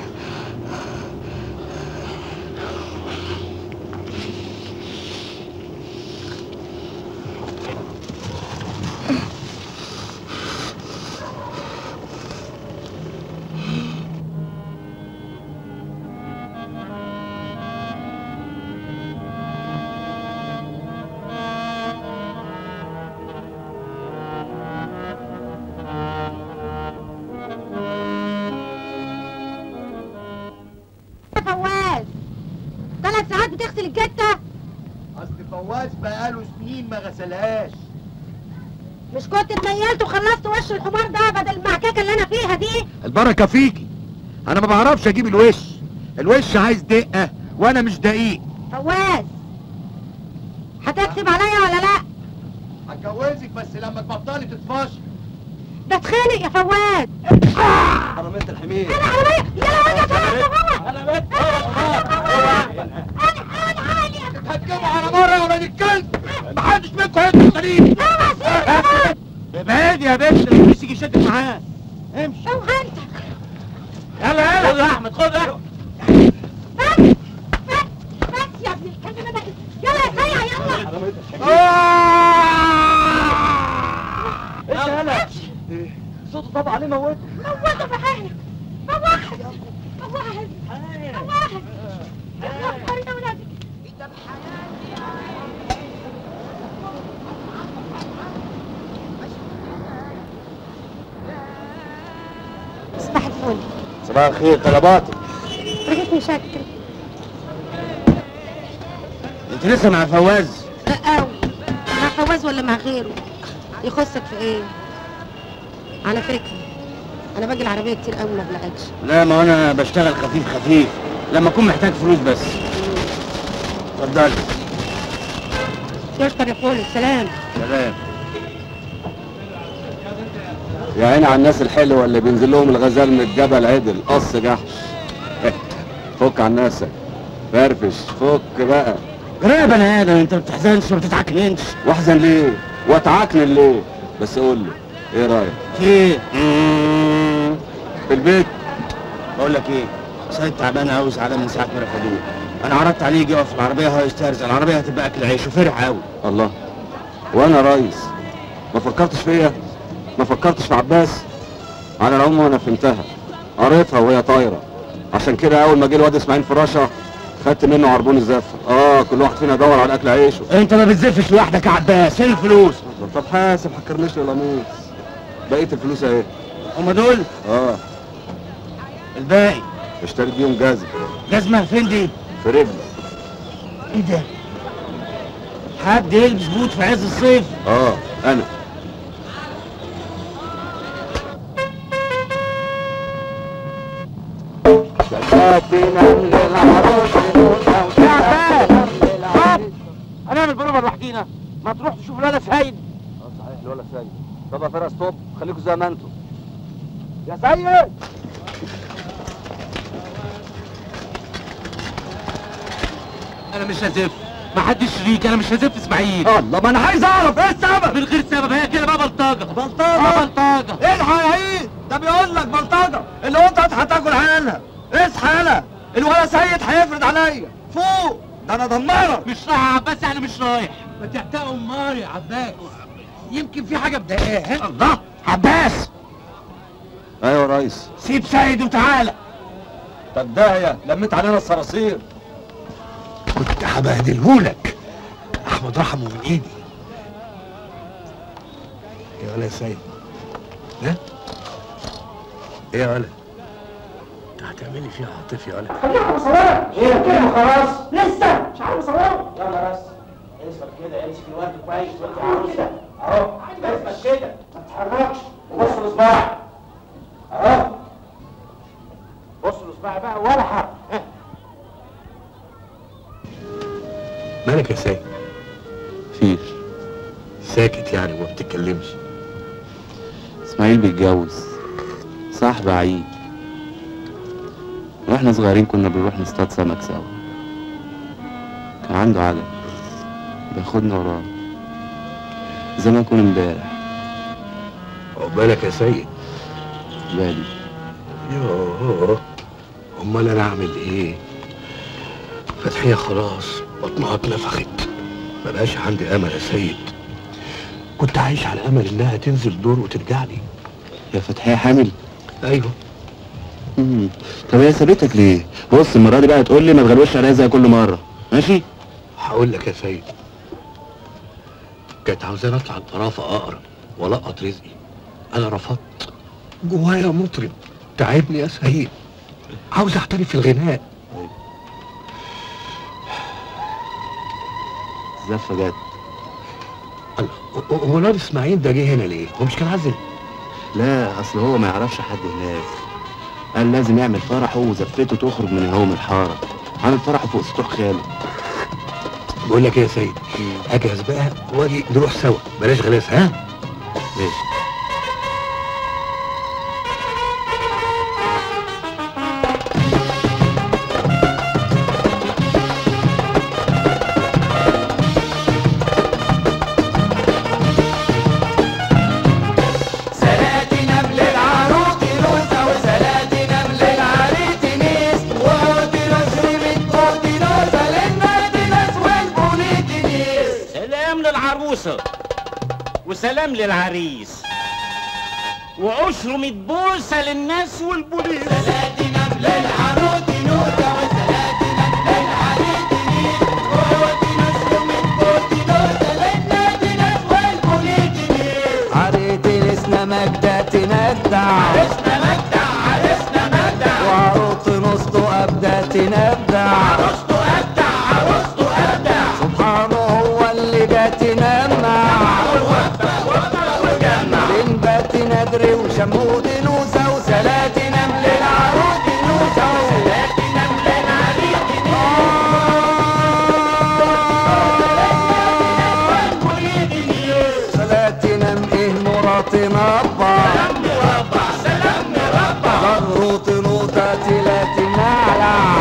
فواز ثلاث ساعات بتغسل الجتة اصل فواز بقاله سنين ما غسلهاش مش كنت اتنيلت وخلصت وش الحمار ده بدل المعكاكة اللي انا فيها دي البركه فيكي انا ما بعرفش اجيب الوش الوش عايز دقه وانا مش دقيق فواز هتكتب عليا ولا لا هتجوزك بس لما تبطلي تتفشي ده اتخانق يا فواز حرامية الحمير انا عربية يلا وين يا فواز هتجيبوا على مرة يا ولاد الكلب محدش منكم هيدخل سليم ابعد يا بنت مش تيجي شدك معاه امشي اوعى انت يلا يلا خد يا احمد خد يا بس يا ابن الكلب ده يلا يا سيع يلا ايش هلا صوته طبعا عليه موته موته في حالك فواز فواز فواز يلا اخبرنا ولادك صباح الفل صباح الخير طلباتك رجعتني شكل انت لسه مع فواز قوي مع فواز ولا مع غيره يخصك في ايه على فكره انا باجي العربيه كتير قوي ما بلاقيكش لا ما انا بشتغل خفيف خفيف لما اكون محتاج فلوس بس اتفضلي يشكر يا فول السلام سلام يا عيني على الناس الحلوه اللي بينزل لهم الغزال من الجبل عدل قص جحش فك عن نفسك فرفش فك بقى جرى يا بني ادم انت ما بتحزنش وما بتتعكننش واحزن ليه واتعكنن ليه بس قول لي ايه رايك في ايه في البيت بقول لك ايه سيد تعبان قوي زعلان من ساعه ما رفضوه انا عرضت عليه يجي يقف في العربيه هو يسترزق العربيه هتبقى اكل عيش وفرح قوي الله وانا ريس ما فكرتش فيا ما فكرتش في عباس على العموم انا فهمتها قريتها وهي طايره عشان كده اول ما جه الواد اسماعيل فراشه خدت منه عربون الزفه اه كل واحد فينا يدور على اكل عيشه انت ما بتزفش لوحدك يا عباس فين الفلوس طب حاسب حكرنيش يا لميس بقيه الفلوس اهي هم دول اه الباقي اشتريت بيهم جزم جزمه فين دي في رجلي ايه ده حد يلبس بوت في عز الصيف اه انا هنعمل بروفه لوحدينا ما تروح تشوف الولد سعيد اه صحيح الولا سيد طب يا فرقه ستوب خليكوا زي ما انتوا يا سيد انا مش هزف ما حدش شريك انا مش هزف اسماعيل الله ما انا عايز اعرف ايه السبب من غير سبب هي كده بقى بلطجه بلطجه اه بلطجه الحق يا عيد ده بيقول لك بلطجه اللي انت هتاكل عنها اصحى يلا الولا سيد هيفرض عليا فوق ده انا دمرك مش رايح يا عباس يعني مش رايح ما تحتاج امال يا عباس يمكن في حاجه مضايقاه الله عباس ايوه يا ريس سيب سيد وتعالى طب داهيه لميت علينا الصراصير كنت هبهدلهولك احمد رحمه من ايدي يا ولا يا سيد ها ايه يا ولا انت هتعملي فيها عاطفي يا ولا خليها مصورة ايه كده خلاص لسه مش عارف اصوره يلا بس اثبت كده امسك الورد كويس وانت عروسه اهو اثبت كده ما تتحركش بص الاصبع اهو بص الاصبع بقى ولا حرف ها. مالك يا سيد فيش ساكت يعني وما بتتكلمش اسماعيل بيتجوز صاحب عيد واحنا صغيرين كنا بنروح نصطاد سمك سوا كان عنده عجل بياخدنا وراه زي ما يكون امبارح عقبالك يا سيد بالي يوه امال انا اعمل ايه فتحية خلاص بطنها اتنفخت مبقاش عندي امل يا سيد كنت عايش على امل انها تنزل دور وترجع لي يا فتحية حامل ايوه مم. طب هي سابتك ليه بص المره دي بقى تقول لي ما تغلوش عليا زي كل مره ماشي هقول لك يا سيد كانت عاوزاني اطلع الطرافه اقرا والقط رزقي انا رفضت جوايا مطرب تعبني يا سيد عاوز احترف في الغناء زفه جت هو الواد اسماعيل ده جه هنا ليه؟ هو مش كان عازل؟ لا اصل هو ما يعرفش حد هناك قال لازم يعمل فرحه وزفته تخرج من هوم الحاره عامل فرحه فوق سطوح خاله بقول لك ايه يا سيد اجهز بقى واجي نروح سوا بلاش غلاس ها؟ ماشي سلاتي نمل العروق نوسة وسلاتي نمل العريق نيس وقوتي نشري من قوتي نوسة للنادي ناس والبوليت نيس سلام للعروسة وسلام للعريس وعشر متبوسة للناس والبوليس سلاتي نمل العروق نوسة وسلاتي نمل العريق نيس وقوتي نشري من قوتي نوسة للنادي ناس والبوليت نيس عريتي لسنا مجدة تندع عرسنا مجدع عرسنا مجدع وعروض نصته أبدأ تنبدع عروسته أبدع عروسته أبدع سبحانه هو اللي جات نمع بين بات ندري وشمود نوسة وسلاتي نمل العروض نوسة وسلاتي نمل العريق سلاتي نم ايه مراتي نبع مربع سلام مربع غروط نوطة تلاتي نعلع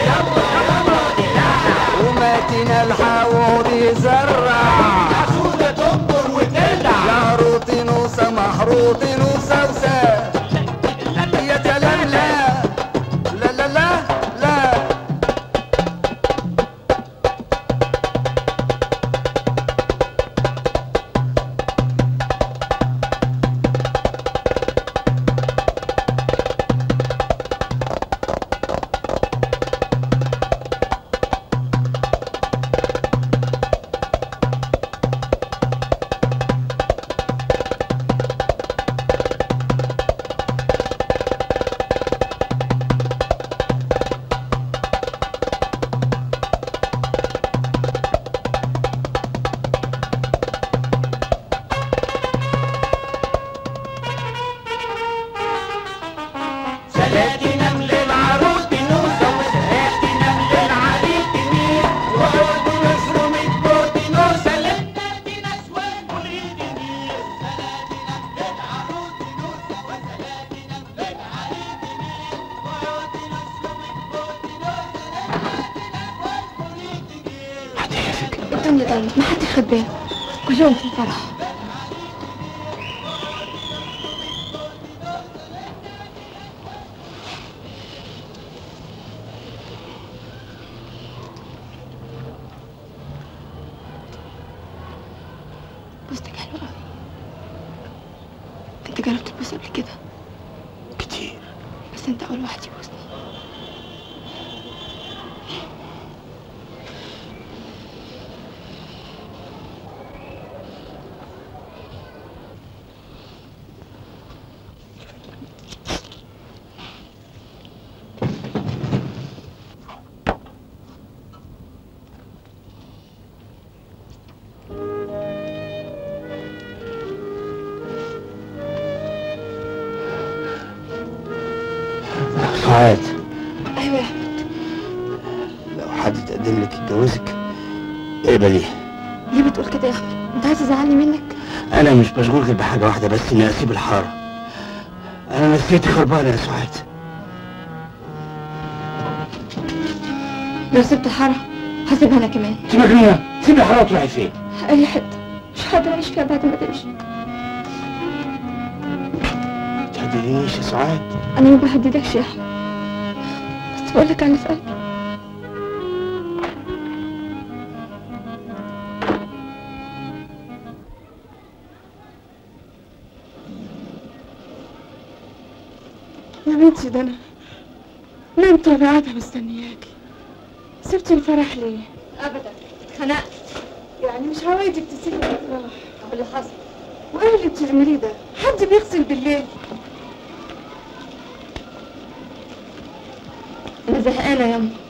وماتنا الحاول يزرع حسودة تنطر وتلدع يا روطي نوسة محروطي نوسة وسا يا سلام لا لا لا لا لا سلاتي نمل العروس نوسة وسلاتي نمل العريق نيس وقوتي نشرو من قوتي نوسة للنادي ناس والبوليت نيس سلاتي نمل العروس نوسة وسلاتي نمل العريق نيس وقوتي نشرو من قوتي نوسة للنادي ناس والبوليت نيس الدنيا ضلمت ما حد ياخد باله كلهم في الفرح بوستك حلوة قوي انت جربت تبوس قبل كده كتير بس انت اول واحد يبوسني سعاد ايوه يا احمد لو حد تقدم لك يتجوزك اقبلي ليه بتقول كده يا احمد انت عايز تزعلني منك انا مش مشغول غير بحاجه واحده بس اني اسيب الحاره انا نفسيتي خربانه يا سعاد لو سبت الحاره هسيبها انا كمان انت مجنونه سيب الحاره وتروحي فين اي حته مش هقدر اعيش فيها بعد ما تمشي تهددنيش يا سعاد انا ما بهددكش يا احمد بس بقول لك على سؤال يا بنتي ده انا نمت وانا قاعده مستنياكي سبتي الفرح ليه؟ ابدا اتخنقت يعني مش عوايدك تسيبي الافراح طب اللي حصل وايه اللي بتعمليه ده؟ حد بيغسل بالليل انا زهقانه يا أمي.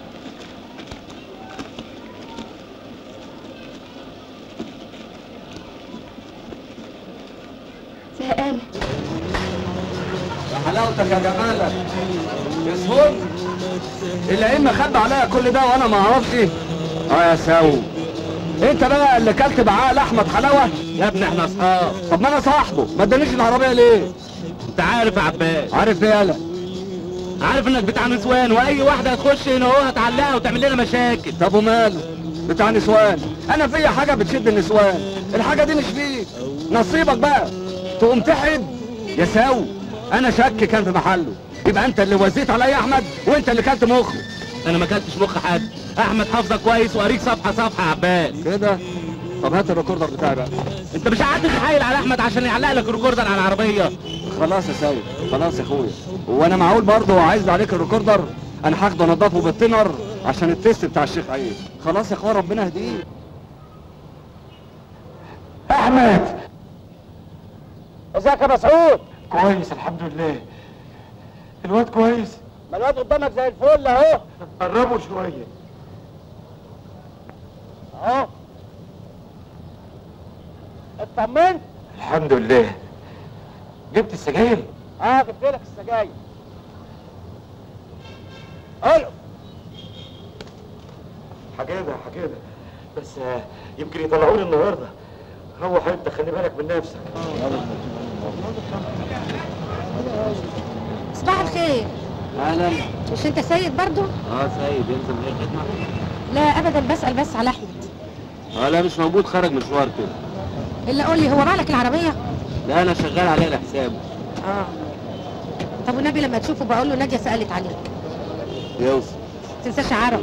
زهقانه يا حلاوتك يا جمالك يسهر الأئمة خبى عليا كل ده وأنا ما أعرفش أه يا ساو أنت بقى اللي كلت بعقل أحمد حلاوة يا ابني احنا اصحاب طب ما أنا صاحبه ما ادانيش العربية ليه؟ انت عارف يا عباس عارف إيه يالا؟ عارف انك بتاع نسوان واي واحده هتخش هنا اهو هتعلقها وتعمل لنا مشاكل طب وماله؟ بتاع نسوان أنا فيا حاجة بتشد النسوان الحاجة دي مش فيك نصيبك بقى تقوم تحب يا ساو أنا شك كان في محله يبقى أنت اللي وزيت عليا يا أحمد وأنت اللي كلت مخه انا ما اكلتش مخ حد احمد حافظك كويس وقريك صفحه صفحه يا عباس كده طب هات الريكوردر بتاعي بقى انت مش قاعد تتحايل على احمد عشان يعلق لك ريكوردر على العربيه خلاص يا سيد خلاص يا اخويا وانا معقول برضه عايز عليك الريكوردر انا هاخده انضفه بالتنر عشان التيست بتاع الشيخ عيد خلاص يا اخويا ربنا يهديك احمد ازيك يا مسعود كويس الحمد لله الواد كويس ما الواد قدامك زي الفل اهو قربوا شويه اهو اطمنت الحمد لله جبت السجاير اه جبت لك السجاير قول حكاده حكاده بس آه، يمكن يطلعوني النهارده روح انت خلي بالك من نفسك صباح الخير اهلا مش انت سيد برضو اه سيد ينزل من غير خدمه لا ابدا بسال بس على احمد اه لا مش موجود خرج مشوار كده الا قول لي هو معلك العربيه لا انا شغال عليه لحسابه اه طب والنبي لما تشوفه بقول له ناديه سالت عليك يوصل تنساش عرب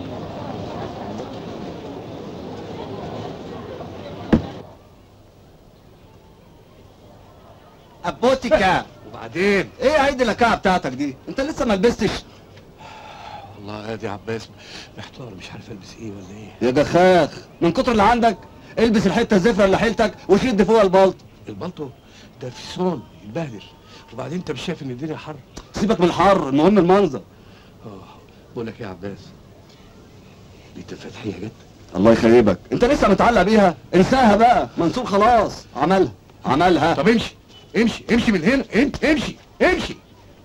ابوتيكا وبعدين ايه عيد اللكاعه بتاعتك دي انت لسه ما لبستش والله يا دي عباس محتار مش عارف البس ايه ولا ايه يا جخاخ من كتر اللي عندك البس الحته الزفره اللي حيلتك وشد فوق البلط البلطو ده في صون يتبهدل وبعدين انت مش شايف ان الدنيا حر سيبك من الحر المهم المنظر اه بقول لك ايه يا عباس بيت الفتحيه جت الله يخيبك انت لسه متعلق بيها انساها بقى منصور خلاص عملها عملها طب امشي امشي امشي من هنا انت امشي امشي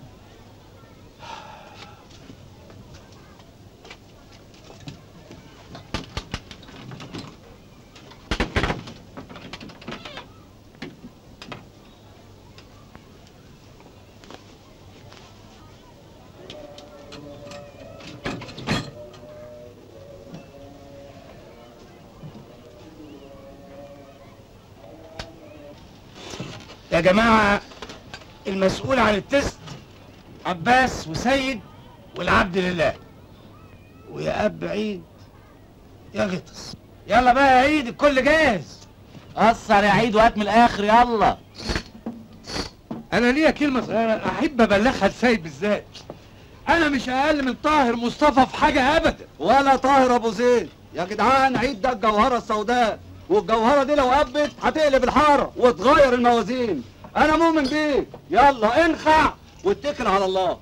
يا جماعة المسؤول عن التست عباس وسيد والعبد لله ويا أب عيد يا غطس يلا بقى يا عيد الكل جاهز قصر يا عيد وهات من الاخر يلا انا ليا كلمه صغيره احب ابلغها لسيد بالذات انا مش اقل من طاهر مصطفى في حاجه ابدا ولا طاهر ابو زيد يا جدعان عيد ده الجوهره السوداء والجوهره دي لو قبت هتقلب الحاره وتغير الموازين انا مؤمن بيك يلا انخع واتكل على الله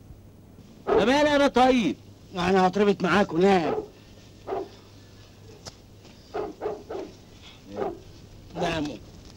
هتربط معاك ونام ناموا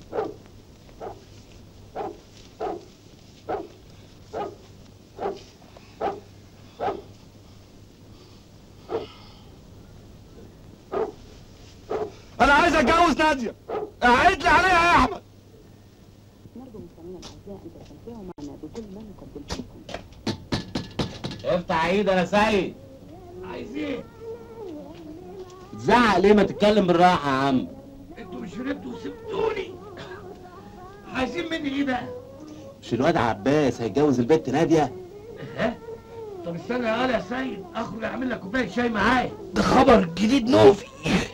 انا عايز اتجوز ناديه اعد لي عليها يا احمد نرجو مستمعينا الاعزاء ان تستمتعوا معنا بكل ما نقدمه لكم افتح عيد يا سيد عايز ايه؟ تزعق ليه ما تتكلم بالراحه يا عم انتوا مش شربتوا وسبتوني عايزين مني ايه بقى؟ مش الواد عباس هيتجوز البت ناديه ها؟ طب استنى يا يا سيد اخرج اعمل لك كوبايه شاي معايا ده خبر جديد نوفي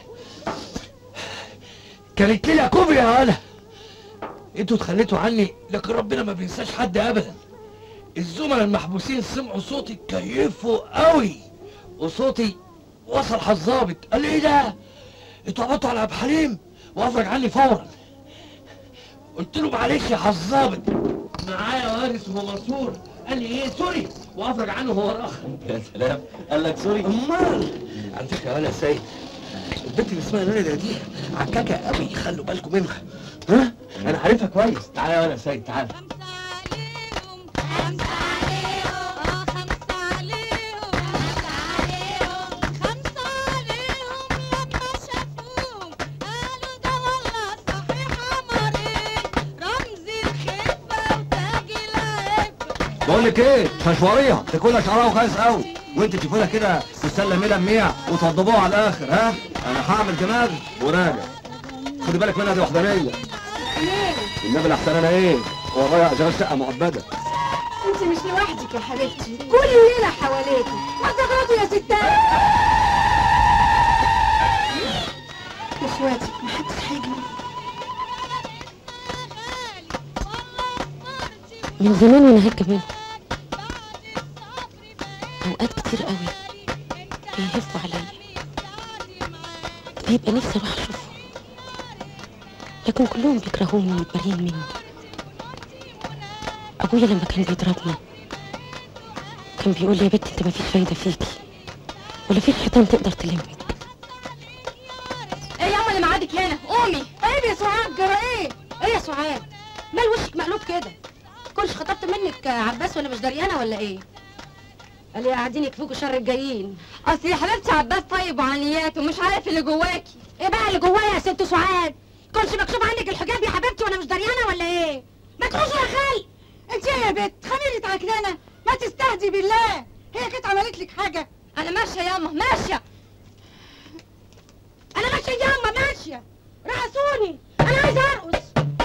كانت ليله كوبري يا هلا انتوا اتخليتوا عني لكن ربنا ما بينساش حد ابدا الزملاء المحبوسين سمعوا صوتي كيفوا قوي وصوتي وصل حظابط قال لي ايه ده انتوا قبضتوا على ابو حليم وافرج عني فورا قلت له معلش يا حظابط معايا وارث ومنصور قال لي ايه سوري وافرج عنه هو الاخر يا سلام قال لك سوري امال على فكره يا سيد البنت اللي اسمها ناديه دي عكاكه قوي خلوا بالكم منها ها انا عارفها كويس تعالى يا ولا سيد تعالى بقول لك ايه مشواريها تاكلها شعرها وخايس قوي وانت تشوفوها كده تسلمي لميع وتوضبوها على الاخر ها انا هعمل دماغ وراجع خدي بالك منها دي وحدانيه النبي الاحسن انا ايه ورايا اشغال شقه مؤبده انت مش لوحدك يا حبيبتي كل ليله حواليكي ما تغلطوا يا ستات اخواتي محدش هيجي من زمان وانا هكا منه اوقات كتير قوي بيهفوا عليا بيبقى نفسي اروح اشوفهم لكن كلهم بيكرهوني ومتبرين مني ابويا لما كان بيضربني كان بيقول لي يا بنت انت مفيش فايده فيكي ولا في الحيطان تقدر تلمك ايه يا اللي معادك هنا قومي عيب يا سعاد جرى ايه ايه يا سعاد مال وشك مقلوب كده كنتش خطبت منك عباس ولا مش دريانه ولا ايه قال لي قاعدين يكفوكوا شر الجايين اصل يا حبيبتي عباس طيب وعنيات ومش عارف اللي جواكي ايه بقى اللي جوايا يا ست سعاد كنتش مكتوب عندك الحجاب يا حبيبتي وانا مش دريانه ولا ايه ما تخشي يا خال انت ايه يا بت خميرة عكنانة ما تستهدي بالله هي كانت عملت لك حاجة انا ماشيه ياما ماشيه انا ماشيه ياما ماشيه رقصوني انا عايزه ارقص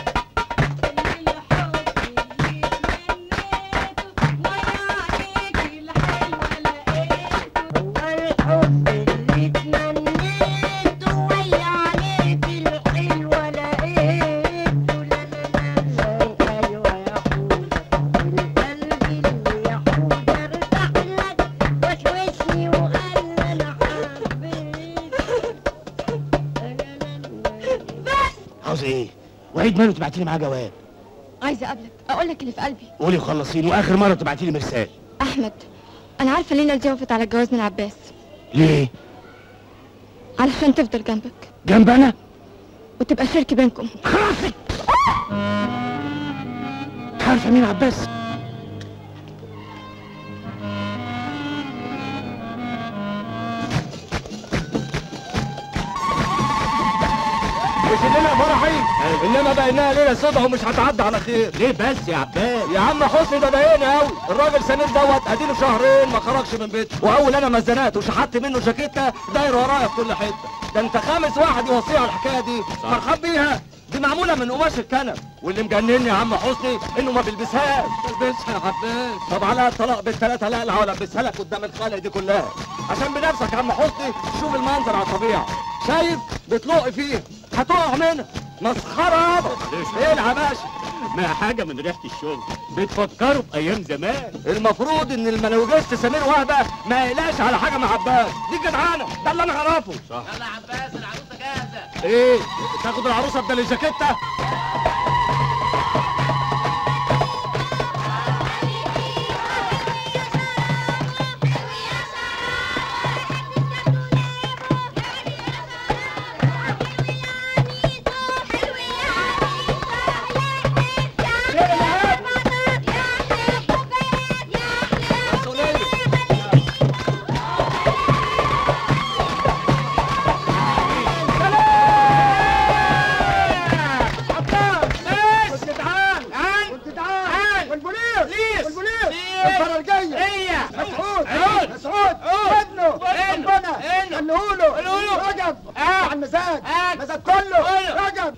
عاوز ايه؟ وعيد ماله تبعتي لي معاه جواب عايزه اقابلك اقول لك اللي في قلبي قولي وخلصيني واخر مره تبعتي لي مرسال احمد انا عارفه لينا دي وافقت على الجواز من عباس ليه؟ علشان تفضل جنبك جنب انا؟ وتبقى شرك بينكم عارفه مين عباس؟ مش الليله فرحي انما بقى انها ليله سودا ومش هتعدي على خير ليه بس يا عباس؟ يا عم حسني ده ضايقني قوي الراجل سمير دوت اديله شهرين ما خرجش من بيته واول انا ما اتزنقت وشحت منه جاكيته داير ورايا في كل حته ده انت خامس واحد يوصيه على الحكايه دي فرحان بيها دي معموله من قماش الكنب واللي مجنني يا عم حسني انه ما بيلبسهاش بيلبسها يا عباس طب على الطلاق بالثلاثه لا لا والبسها لك قدام الخلق دي كلها عشان بنفسك يا عم حسني شوف المنظر على الطبيعه شايف بتلقي فيه هتقع منها مسخره يابا ايه العباشي ما حاجه من ريحه الشغل بتفكروا بايام زمان المفروض ان المنوجست سمير وهبه ما يقلقش على حاجه مع عباس دي جدعانه ده اللي انا اعرفه صح يلا يا عباس العروسه جاهزه ايه تاخد العروسه بدل الجاكيته قولوا قولوا رجب على المزاج مزاج كله رجب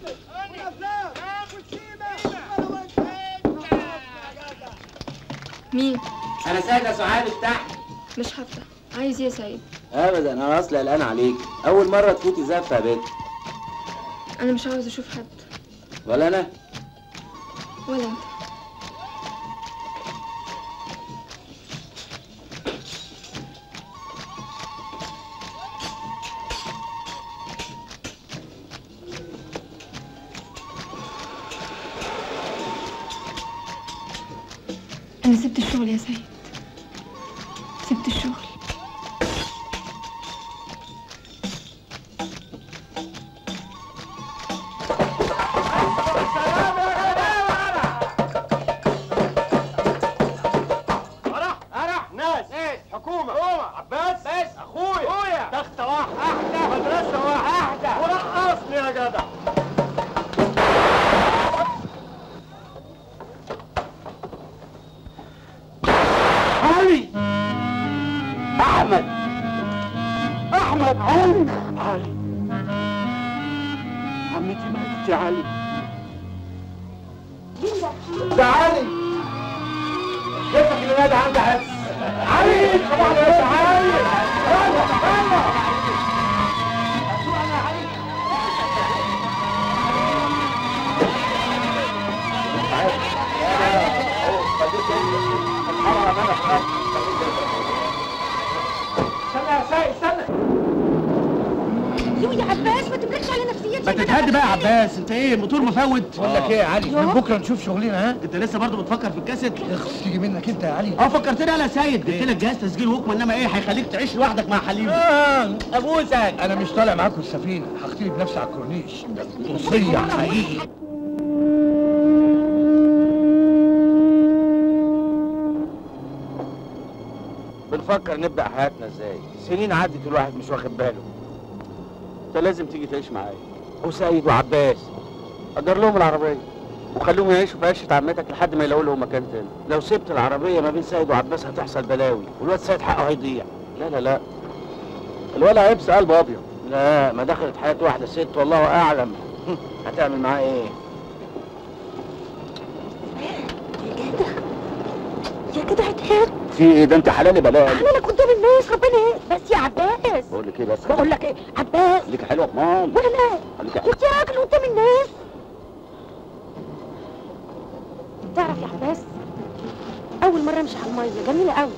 مين انا سيد يا سعاد افتح مش هفتح عايز ايه يا سعيد ابدا انا اصلا قلقان عليك اول مره تفوتي زفه يا بنت انا مش عاوز اشوف حد ولا انا ولا انت انا سبت الشغل يا سيد سبت الشغل فرح فرح ناس ناس حكومة حكومة عباس بس اخويا اخويا تختة واحدة مدرسة واحدة ورقصني يا جدع علي احمد احمد علي علي عمتي ماتت يا علي ده علي جبتك اللي نادي عندي حس علي طبعا يا باشا علي يلا يلا استنى يا سيد استنى يو يا عباس ما تملكش على نفسيتي ما تتهدي بقى يا عباس انت ايه الموتور مفوت بقول لك ايه يا علي من بكره نشوف شغلنا ها انت لسه برضه بتفكر في الكاسيت اخس تيجي منك انت يا علي اه فكرتني انا يا سيد جبت لك جهاز تسجيل وكمان انما ايه هيخليك تعيش لوحدك مع حليم آه، ابوسك انا مش طالع معاكم السفينه هختلي بنفسي على الكورنيش وصيه حقيقي بنفكر نبدا حياتنا ازاي سنين عدت الواحد مش واخد باله انت لازم تيجي تعيش معايا وسيد وعباس اجر لهم العربيه وخليهم يعيشوا في عيشه عمتك لحد ما يلاقوا لهم مكان تاني لو سبت العربيه ما بين سيد وعباس هتحصل بلاوي والواد سيد حقه هيضيع لا لا لا الولد هيبس قلبه ابيض لا ما دخلت حياه واحده ست والله اعلم هتعمل معاه ايه يا جدع اتهد في ايه ده انت حلال بلاوي انا قدام الناس ربنا ايه بس يا عباس بقول لك ايه بس بقول لك ايه عباس خليك حلوه مال ولا لا خليك قلت يا راجل قدام الناس تعرف يا عباس اول مره امشي على الميه جميله قوي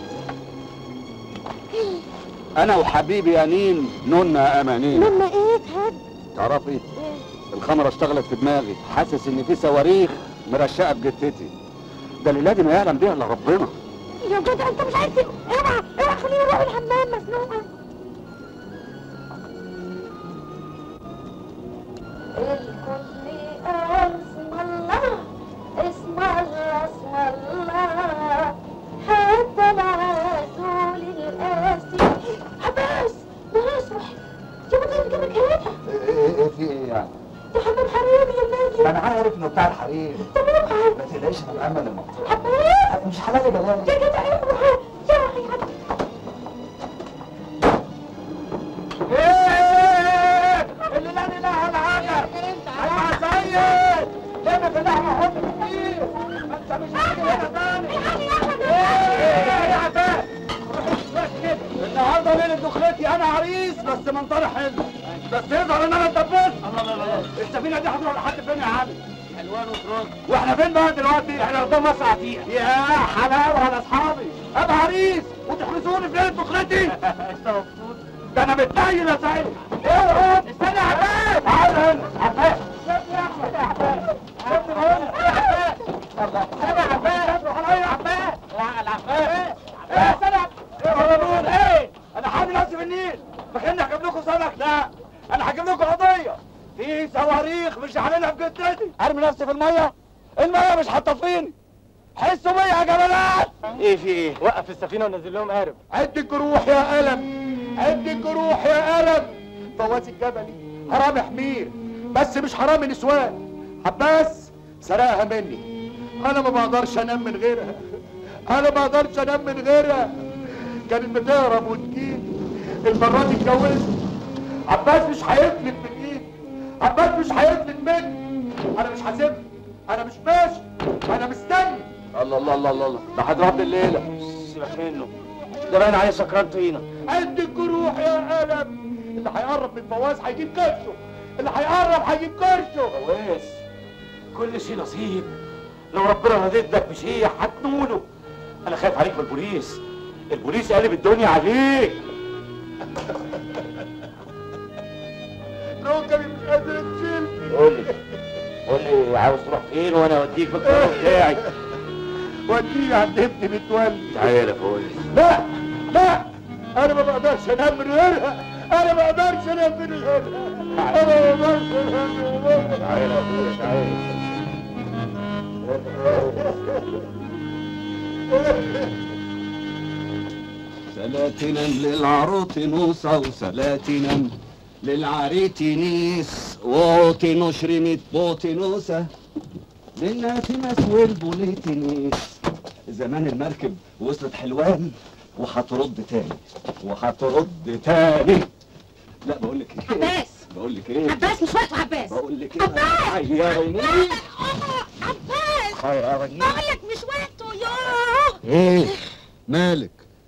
انا وحبيبي انين نونا امانين لما ايه اتهد تعرفي الخمره اشتغلت في دماغي حاسس ان في صواريخ مرشقه بجتتي ده الليله دي ما يعلم بيها الا ربنا يا جدع انت مش عارف ايه اوعى اوعى خليني اروح الحمام مزنوقه الكل اسم الله اسم الله اسم الله حتى العسول القاسي عباس نصح يا بطل جابك هنا ايه ايه في ايه يعني؟ يا حمام حريمي يا ما نادي انا عارف انه بتاع الحريم طب اوعى ما تقلقش انا مأمن الموضوع عباس مش حلال بلاوي يا جدع اوعى يا يا عباس ايه اللي لا اله الا عجب ايوه يا سيد لما في اللحمه حط كتير ما انت مش هتيجي هنا تاني ايه يا عباس النهارده ليله دخلتي انا عريس بس منطرح حلو بس يظهر ان انا اتدبست الله الله الله السفينه دي هتروح لحد فين يا علي؟ حلوان وترد واحنا فين بقى دلوقتي؟ احنا قدام مصر عتيقه يا حلاوه على اصحابي ابقى عريس وتحبسوني في ليله دخلتي انت مبسوط؟ ده انا متنيل يا سعيد ايه استنى يا عباس تعال هنا عباس شوف يا احمد يا عباس شوف هنا يا عباس استنى يا عباس روح عليا يا عباس لا العباس ايه استنى ايه هربون ايه انا حامي نفسي في النيل فاكرني هجيب لكم سمك لا انا هجيب لكم قضيه في صواريخ مش هعملها في جدتي ارمي نفسي في الميه الميه مش هتطفيني حسوا بيا يا جبلات ايه في ايه وقف السفينه ونزل لهم قارب عد الجروح يا قلم عد الجروح يا قلم فواز الجبلي حرامي حمير بس مش حرامي نسوان عباس سرقها مني انا ما بقدرش انام من غيرها انا ما اقدرش انام من غيرها كانت بتهرب وتجيلي المرة دي اتجوزت عباس مش هيفلت من ايدي عباس مش هيفلت مني انا مش هسيبك انا مش ماشي انا مستني الله الله الله الله الله ده هضرب الليله سيبك منه ده باين عليه سكران طينه قد الجروح يا قلم اللي هيقرب من فواز هيجيب كرشه اللي هيقرب هيجيب كرشه فواز كل شيء نصيب لو ربنا رضيت لك بشيء هتنوله انا خايف عليك من البوليس البوليس قلب الدنيا عليك ركبي مش قادر تشيل قول لي قول لي عاوز تروح فين وانا اوديك بالقرار بتاعي وديني عند ابني متولي تعالى يا فوز لا لا انا ما بقدرش انام من غيرها انا ما بقدرش انام من غيرها انا ما بقدرش انام من غيرها تعالى يا اخويا تعالى سلاتنا للعروت نوسة وسلاتنا للعريت نيس وعوتي نشرمت بوتي نوسة للناتنس والبوليت نيس زمان المركب وصلت حلوان وهترد تاني وهترد تاني لا بقول لك ايه عباس بقول لك ايه عباس مش وقته عباس بقول لك ايه حيرني عباس حيرني بقول لك مش وقته ياه ايه مالك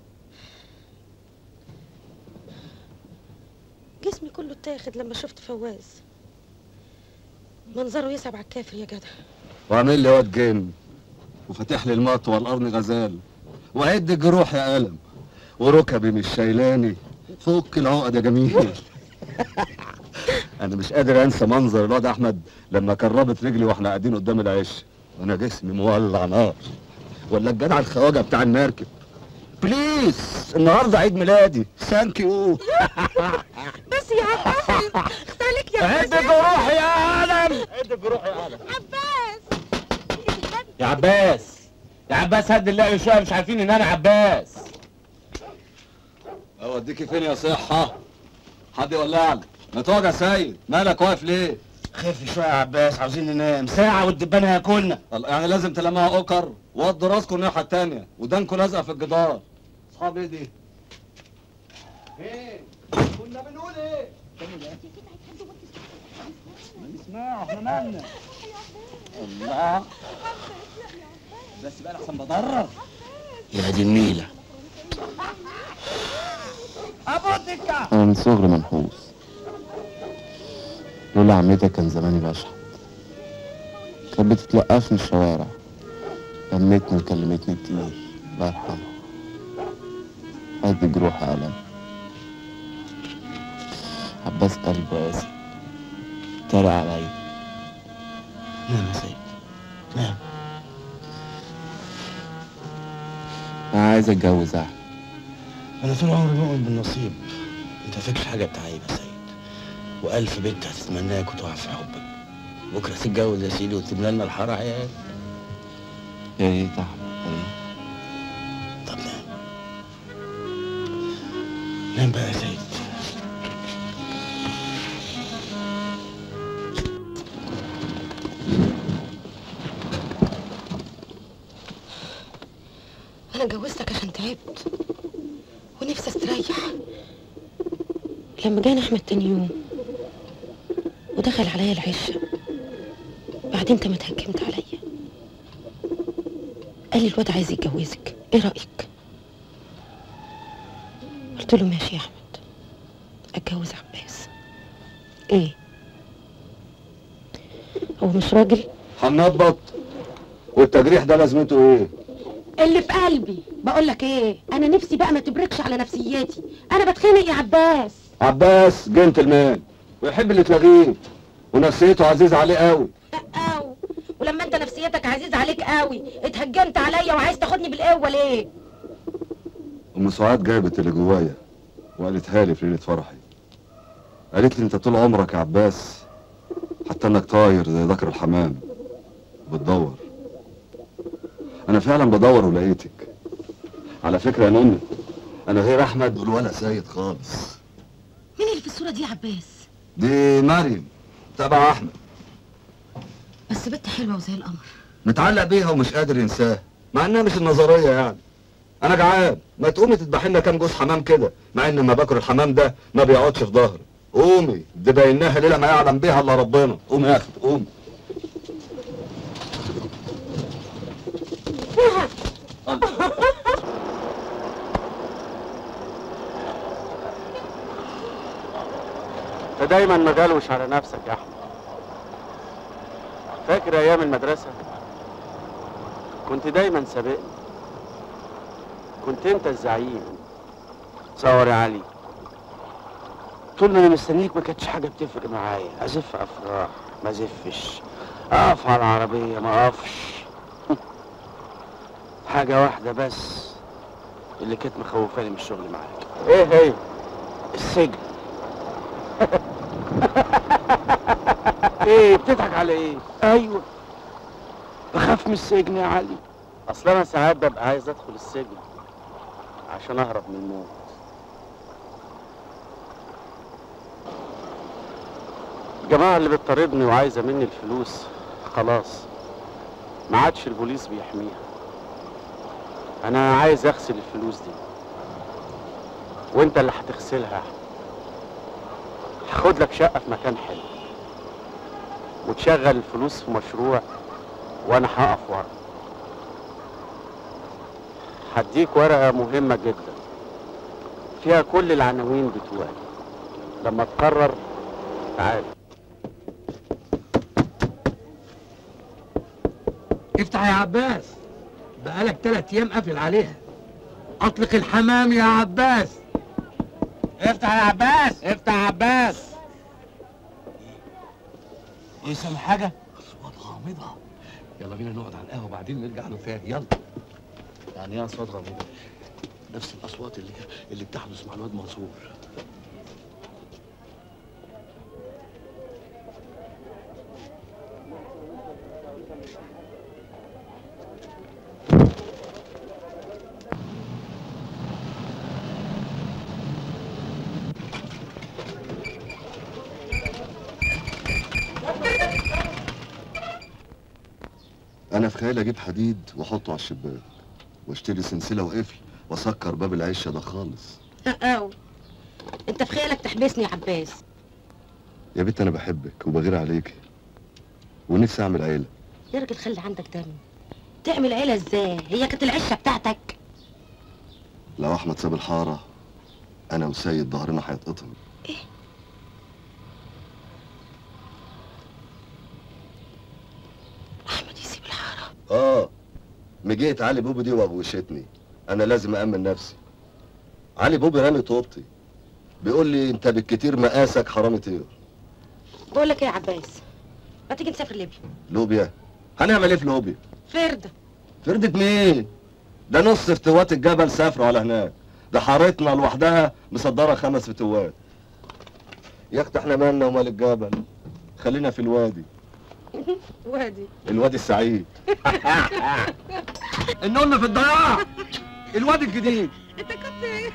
جسمي كله اتاخد لما شفت فواز منظره يصعب على الكافر يا جدع وعامل لي واد جن وفاتح لي المط والقرن غزال وعد الجروح يا قلم وركبي مش شايلاني فك العقد يا جميل انا مش قادر انسى منظر الواد احمد لما كربت رجلي واحنا قاعدين قدام العش وانا جسمي مولع نار ولا الجدع الخواجه بتاع المركب بليز النهارده عيد ميلادي ثانك يو بس يا عباس اختارلك يا عد جروح يا قلم عد جروح يا قلم عباس يا عباس يا عباس هد الله شويه مش عارفين ان انا عباس اوديكي فين يا صحة؟ حد يولع لي ما تقعد يا سيد مالك واقف ليه؟ خف شويه يا عباس عاوزين ننام ساعه والدبان هياكلنا الله، يعني لازم تلمها اوكر وضوا راسكم الناحية التانية ودانكم لازقة في الجدار اصحاب ايه دي؟ فين؟ كنا بنقول ايه؟ ما نسمعه احنا مالنا الله بس بقى احسن بضرر يا دي النيله أنا من صغري منحوس لولا عمتك كان زماني بشحت كانت بتتلقفني الشوارع لمتني وكلمتني كتير الله يرحمها قد جروح ألم عباس قلبه قاسي اتريق عليا نام يا سيد نام أنا عايز أتجوز أحمد انا طول عمري مؤمن بالنصيب انت فاكر حاجه بتعيب يا سيد والف بنت هتتمناك وتقع في حبك بكره تتجوز يا سيدي وتملى لنا الحاره عيال يا ريت أحمد يا ريت طب نام نام بقى يا سيد انا اتجوزتك عشان تعبت ونفسي استريح لما جاني احمد تاني يوم ودخل عليا العشه بعدين انت ما اتهكمت عليا قال لي الواد عايز يتجوزك ايه رايك قلت له ماشي يا احمد اتجوز عباس ايه هو مش راجل هننبط والتجريح ده لازمته ايه؟ اللي في قلبي بقول لك ايه انا نفسي بقى ما تبركش على نفسيتي انا بتخانق يا عباس عباس جنتلمان ويحب اللي تلاقيه ونفسيته عزيزة عليه قوي أو ولما انت نفسيتك عزيز عليك قوي اتهجمت عليا وعايز تاخدني بالقوه ليه ام سعاد جابت اللي جوايا وقالتها لي في ليله فرحي قالت لي انت طول عمرك يا عباس حتى انك طاير زي ذكر الحمام بتدور انا فعلا بدور ولقيتك على فكره يا نوني انا غير احمد والولا سيد خالص مين اللي في الصوره دي يا عباس دي مريم تبع احمد بس بنت حلوه وزي القمر متعلق بيها ومش قادر ينساها مع انها مش النظريه يعني انا جعان ما تقومي تذبحي لنا كام جوز حمام كده مع ان ما باكل الحمام ده ما بيقعدش في ظهري قومي دي بايناها ليله ما يعلم بيها الا ربنا قومي يا اختي قومي انت دايما مغلوش على نفسك يا احمد فاكر ايام المدرسه كنت دايما سابقني كنت انت الزعيم تصور يا علي طول ما انا مستنيك ما كانتش حاجه بتفرق معايا ازف افراح ما ازفش اقف على العربيه ما اقفش حاجه واحده بس اللي كانت مخوفاني من الشغل معاك ايه هي السجن ايه بتضحك على ايه ايوه بخاف من السجن يا علي اصل انا ساعات ببقى عايز ادخل السجن عشان اهرب من الموت الجماعة اللي بتطاردني وعايزة مني الفلوس خلاص ما عادش البوليس بيحميها انا عايز اغسل الفلوس دي وانت اللي هتغسلها هاخد لك شقة في مكان حلو وتشغل الفلوس في مشروع وانا هقف ورا هديك ورقة مهمة جدا فيها كل العناوين بتوعي لما تقرر تعال افتح يا عباس بقالك تلات ايام قافل عليها اطلق الحمام يا عباس افتح يا عباس افتح يا عباس ايه سامع حاجة؟ أصوات غامضة يلا بينا نقعد على القهوة وبعدين نرجع له تاني يلا يعني ايه أصوات غامضة؟ نفس الأصوات اللي اللي بتحدث مع الواد منصور انا في خيالي اجيب حديد واحطه على الشباك واشتري سلسله وقفل واسكر باب العشه ده خالص أو انت في خيالك تحبسني يا عباس يا بنت انا بحبك وبغير عليكي ونفسي اعمل عيله يا راجل خلي عندك دم تعمل عيلة ازاي هي كانت العشة بتاعتك لو احمد ساب الحاره انا وسيد ظهرنا هيتقطم احمد يسيب الحارة اه مجيت علي بوبي دي وغوشتني انا لازم امن نفسي علي بوبي رامي طوبتي بيقول لي انت بالكتير مقاسك حرامي طير بقول لك ايه يا عباس ما تيجي نسافر ليبيا لوبيا هنعمل ايه في لوبيا فردة فردة مين ده نص فتوات الجبل سافروا على هناك ده حارتنا لوحدها مصدره خمس فتوات يا اخت احنا مالنا ومال الجبل خلينا في الوادي وادي الوادي السعيد النون في الضياع الواد الجديد انت كنت ايه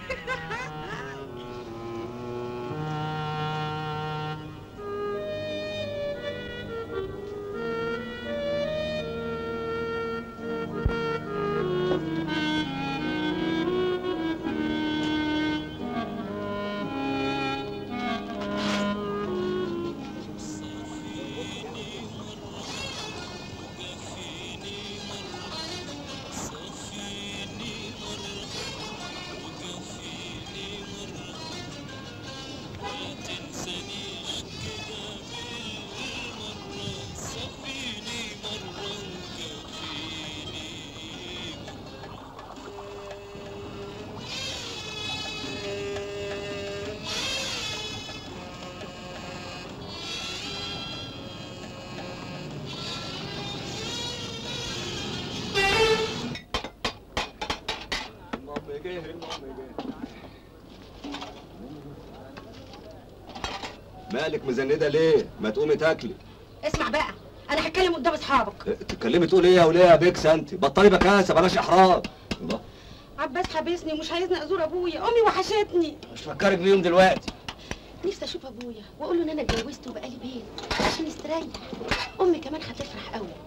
مالك مزنده ليه ما تقومي تاكلي اسمع بقى انا هتكلم قدام اصحابك تتكلمي تقول ايه يا وليه يا بيكس انت بطلي بكاسه بلاش احراج الله عباس حابسني ومش عايزني ازور ابويا امي وحشتني مش فكرك بيهم دلوقتي نفسي اشوف ابويا واقول له ان انا اتجوزت وبقالي بيت عشان يستريح امي كمان هتفرح قوي اصل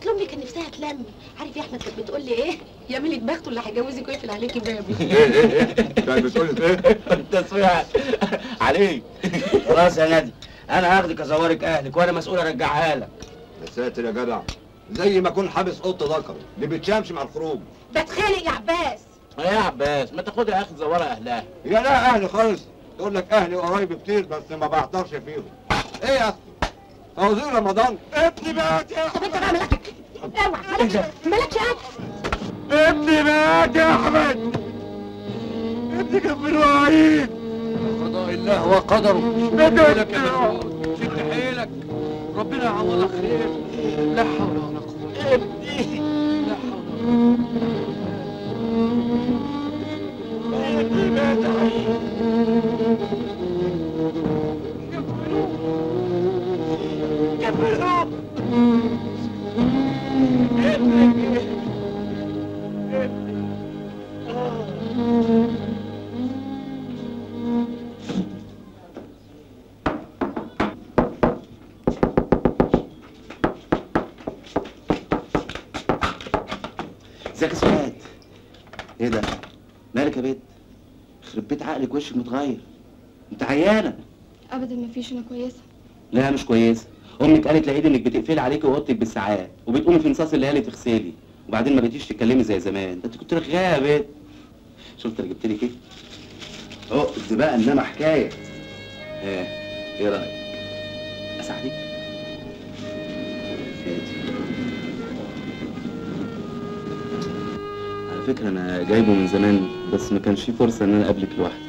اصل امي كان نفسها تلم عارف يا احمد كانت بتقول لي ايه يا ملك بخته اللي هيجوزك ويقفل عليكي بابي كانت بتقول ايه؟ التسويق عليك خلاص يا نادي انا هاخدك ازورك اهلك وانا مسؤول ارجعها لك يا ساتر يا جدع زي ما اكون حابس قط ذكر اللي بتشامش مع الخروج بتخانق يا عباس ايه يا عباس ما تاخدها يا اخي تزورها اهلها يا لا اهلي خالص تقول لك اهلي وقرايبي كتير بس ما بعترش فيهم ايه يا اختي فوزير رمضان ابني بقى يا طب انت بقى مالك اوعى مالكش مالكش قد ابني بقى يا احمد ابني كان في الوعيد قضاء الله وقدره بدأ لك يا محمود شد حيلك ربنا يعوضك خير لا حول ولا قوة ابني لا حول ولا قوة ازيك يا سعاد ايه ده مالك يا بنت يخرب بيت عقلك وشك متغير انت عيانه ابدا ما فيش انا كويسه لا مش كويسه امك قالت لعيد انك بتقفلي عليكي اوضتك بالساعات وبتقومي في نصاص الليالي تغسلي وبعدين ما بقيتيش تتكلمي زي زمان ده انت كنت رغايه يا بنت شفت انا جبت لك ايه عقد بقى انما حكايه ايه ايه رايك اساعدك هاتي. على فكره انا جايبه من زمان بس ما كانش في فرصه ان انا اقابلك لوحدي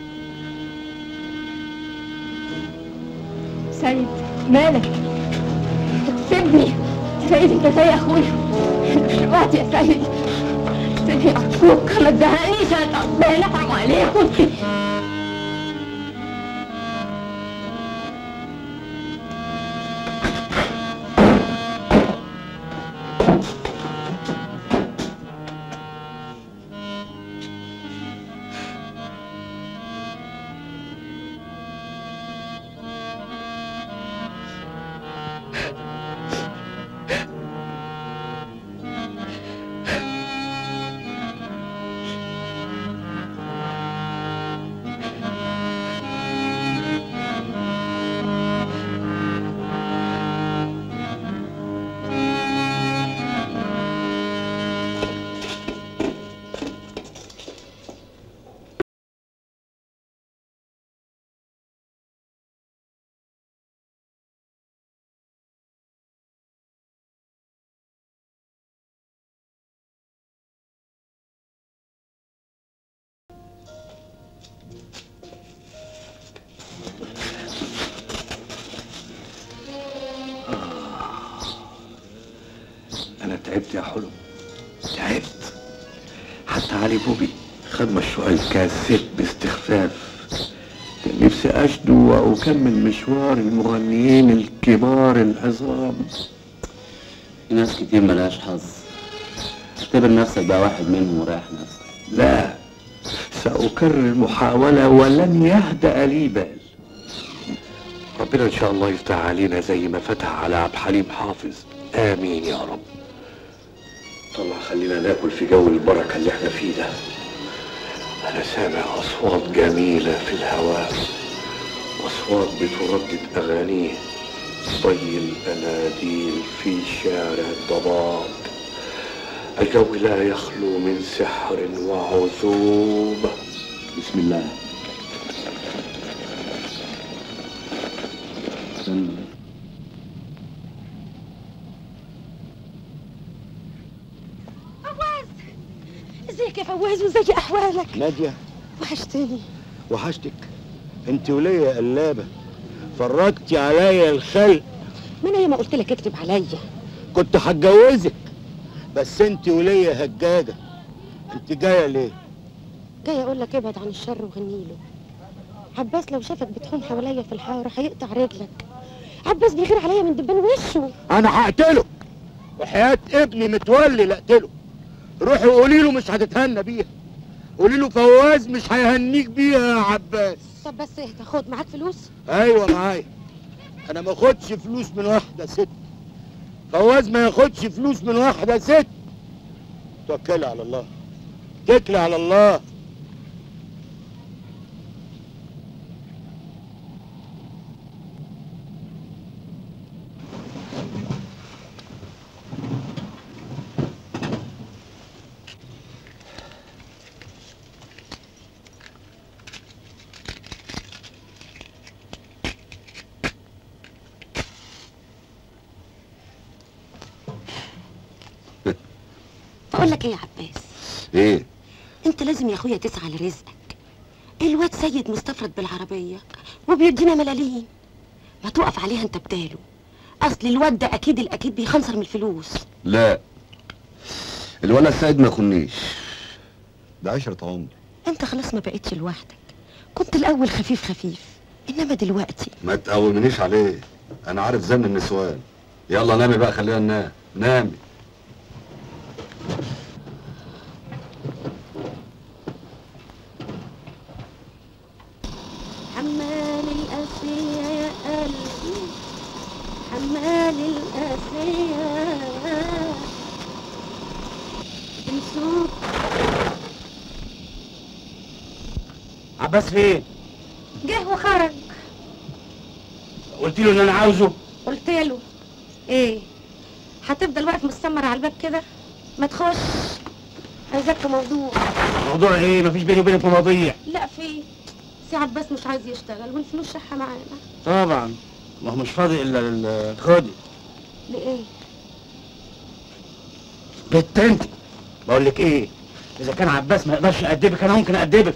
سيد مالك سيبني سيد انت زي اخويا دلوقتي يا سيد سيدي ارجوك ما تزهقنيش انا تعبانه حرام عليكم انا تعبت يا حلم تعبت حتى علي بوبي خد مشروع الكاسيت باستخفاف كان نفسي اشدو واكمل مشوار المغنيين الكبار العظام في ناس كتير ملهاش حظ اعتبر نفسك بقى واحد منهم وريح نفسك لا سأكرر المحاولة ولن يهدأ لي بال ربنا إن شاء الله يفتح علينا زي ما فتح على عبد الحليم حافظ آمين يا رب طلع خلينا ناكل في جو البركة اللي احنا فيه ده أنا سامع أصوات جميلة في الهواء أصوات بتردد أغانيه طي الأناديل في شارع الضباب الجو لا يخلو من سحر وعذوبة بسم الله استنى. فواز ازيك يا فواز وازاي احوالك نادية وحشتني وحشتك انت ولية قلابة فرجتي عليا الخلق ما انا ياما قلت لك اكتب عليا كنت هتجوزك بس انت ولية هجاجة انت جاية ليه؟ جاي اقول لك ابعد عن الشر وغنيله عباس لو شافك بتحوم حواليا في الحاره هيقطع رجلك عباس بيغير عليا من دبان وشه انا هقتله وحياة ابني متولي لقتله روحي قولي له مش هتتهنى بيها قولي له فواز مش هيهنيك بيها يا عباس طب بس اهدى خد معاك فلوس ايوه معايا انا ما اخدش فلوس من واحده ست فواز ما ياخدش فلوس من واحده ست توكلي على الله اتكلي على الله بقول لك ايه يا عباس ايه انت لازم يا اخويا تسعى لرزقك الواد سيد مستفرد بالعربيه وبيدينا ملاليم ما تقف عليها انت بداله اصل الواد ده اكيد الاكيد بيخنصر من الفلوس لا الولد سيد ما يخونيش ده عشرة عمر انت خلاص ما بقتش لوحدك كنت الاول خفيف خفيف انما دلوقتي ما تقومنيش عليه انا عارف زن النسوان يلا نامي بقى خلينا ننام نامي حمال الاسيه يا قلبي حمال الاسيه بنسوق عباس فين؟ جه وخرج قلت له ان انا عاوزه قلت له ايه هتفضل واقف مستمر على الباب كده ما تخش عايزاك في موضوع موضوع ايه؟ مفيش بيني وبينك مواضيع لا في سي عباس مش عايز يشتغل والفلوس شحه معانا طبعا ما هو مش فاضي الا ال- خدي لايه بت انت بقول لك ايه اذا كان عباس ما يقدرش يأدبك انا ممكن أأدبك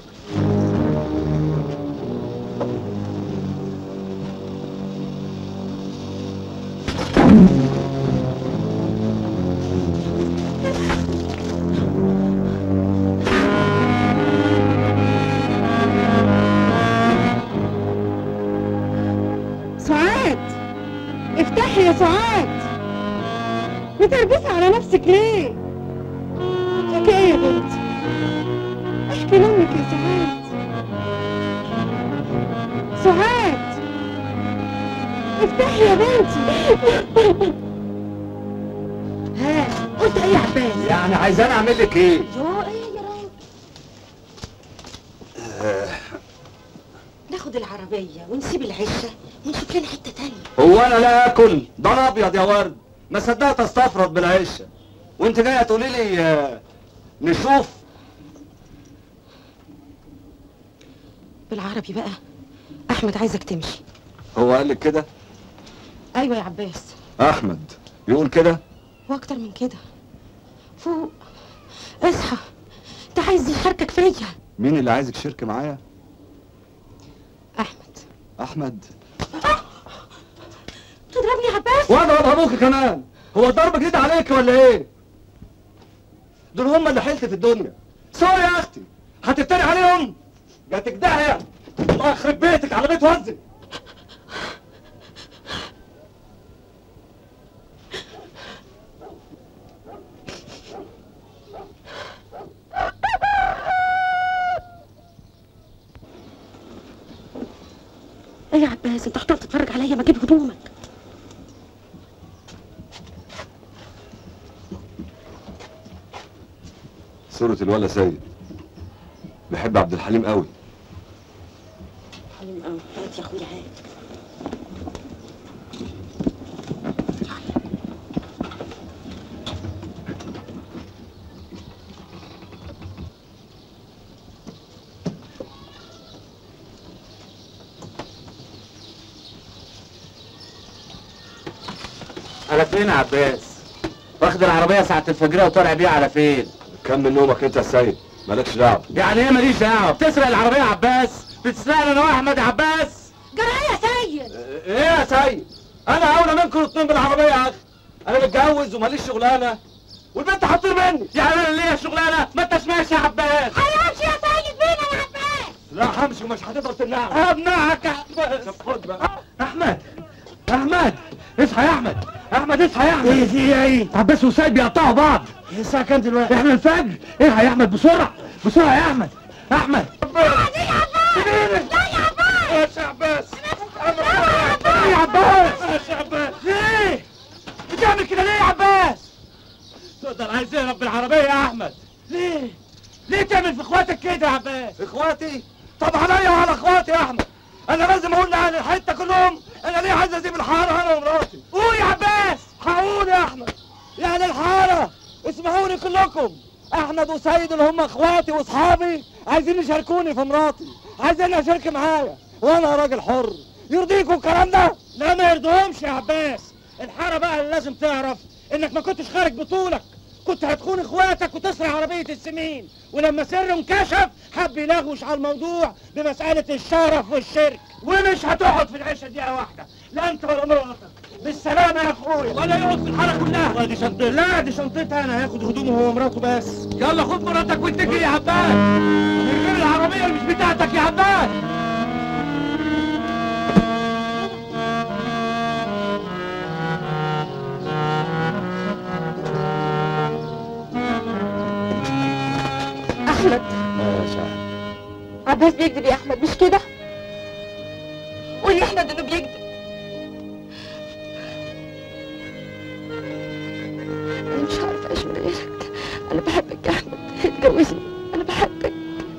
سعاد افتحي يا سعاد بتربسي على نفسك ليه فيك ايه يا بنتي احكي لامك يا سعاد سعاد افتحي يا بنتي ها قلت ايه يا عباس يعني عايزاني اعمل لك ايه يو ايه يا راجل ناخد العربيه ونسيب العشه ونشوف لنا حته تانية هو انا لا اكل ده انا ابيض يا ورد ما صدقت استفرد بالعشه وانت جايه تقولي لي آه، نشوف بالعربي بقى احمد عايزك تمشي هو قال لك كده ايوه يا عباس احمد يقول كده واكتر من كده فوق اصحى ده عايز يشاركك فيا مين اللي عايزك شركة معايا احمد احمد تضربني يا عباس واضرب ابوك كمان هو الضرب جديد عليك ولا ايه دول هم اللي حيلت في الدنيا سوري يا اختي هتفتري عليهم جاتك داهيه الله يخرب بيتك على بيت وزك ايه يا عباس انت هتقعد تتفرج عليا ما اجيب هدومك صورة الولا سيد بحب عبد الحليم قوي حليم قوي هات يا اخويا هات على فين يا عباس واخد العربيه ساعه الفجريه وطالع بيها على فين كمل نومك انت يا سيد مالكش دعوة يعني ايه ماليش دعوه بتسرق العربيه يا عباس بتسرقني انا واحمد يا عباس جرى ايه يا سيد ايه يا سيد انا اولى منكم الاثنين بالعربيه يا اخي انا متجوز وماليش شغلانه والبنت هتطير مني يعني انا ليا شغلانه ما انتش ماشي يا عباس هيمشي يا سيد بينا يا عباس لا همشي ومش هتقدر تمنعني امنعك يا عباس طب خد بقى احمد احمد اصحى يا احمد احمد اصحى يا احمد ايه في ايه عباس وسيد بيقطعوا بعض الساعه كام دلوقتي احنا الفجر الحق يا احمد بسرعه بسرعه يا احمد احمد يا شعباس يا عباس يا شعباس ايه بتعمل بتعمل كده ليه يا عباس تقدر عايز يهرب بالعربيه يا احمد ليه ليه تعمل في اخواتك كده يا عباس اخواتي طب عليا وعلى اخواتي يا احمد انا لازم اقول لاهل الحته كلهم انا ليه عايز اسيب الحاره انا ومراتي قول يا عباس هقول يا احمد يا اهل الحاره اسمعوني كلكم احمد وسيد اللي هم اخواتي واصحابي عايزين يشاركوني في مراتي عايزين اشارك معايا وانا راجل حر يرضيكم الكلام ده لا ما يرضيهمش يا عباس الحاره بقى اللي لازم تعرف انك ما كنتش خارج بطولك كنت هتخون اخواتك وتسرق عربيه السمين ولما سر انكشف حب يلغوش على الموضوع بمساله الشرف والشرك ومش هتقعد في العيشه دقيقه واحده لا انت ولا مراتك بالسلامه يا اخويا ولا يقعد في الحاره كلها دي شنطتي لا دي شنطتي انا هياخد هدومه هو ومراته بس يلا خد مراتك واتكل يا عباس من غير العربيه اللي مش بتاعتك يا عباس احمد عباس بيكذب يا احمد مش كده قول يا احمد انه بيكذب انا مش عارفه ايش من غيرك انا بحبك يا احمد اتجوزني انا بحبك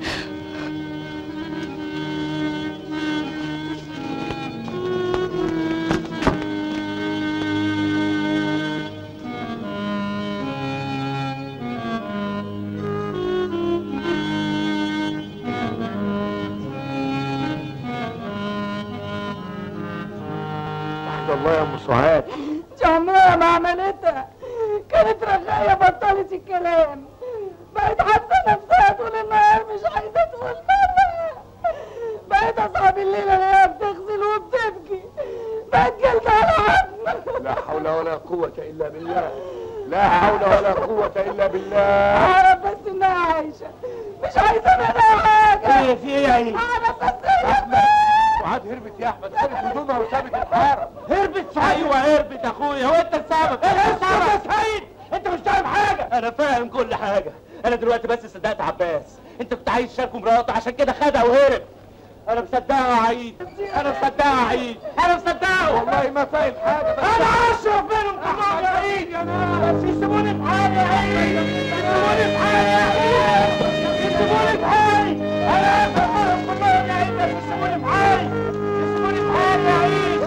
وحد الله يا ام سعاد دي عمرها ما عملتها كانت رغاية بطلت الكلام بقت حاسة نفسها طول النهار مش عايزة تقول مرة بقت أصحاب الليلة اللي هي بتغسل وبتبكي بقت جلد على عظم لا حول ولا قوة إلا بالله لا حول ولا قوة إلا بالله أعرف بس إنها عايشة مش عايزة منها حاجة ايه في ايه يا عيني؟ أنا بس سعاد هربت يا احمد خدت هدومها وسابت الحاره هربت ايوه هربت يا اخويا هو انت السبب ايه السبب يا سعيد انت مش فاهم حاجه انا فاهم كل حاجه انا دلوقتي بس صدقت عباس انت كنت عايز تشاركه مراته عشان كده خدها وهرب انا مصدقه يا عيد انا مصدقه يا عيد انا مصدقه والله ما فاهم حاجه بس انا اشرف منهم كلهم يا عيد يا ناس يسيبوني في حالي يا عيد يسيبوني في حالي يا عيد يسيبوني في حالي انا اشرف منهم كلهم يا عيد بس يسيبوني في حالي يسيبوني في حالي يا عيد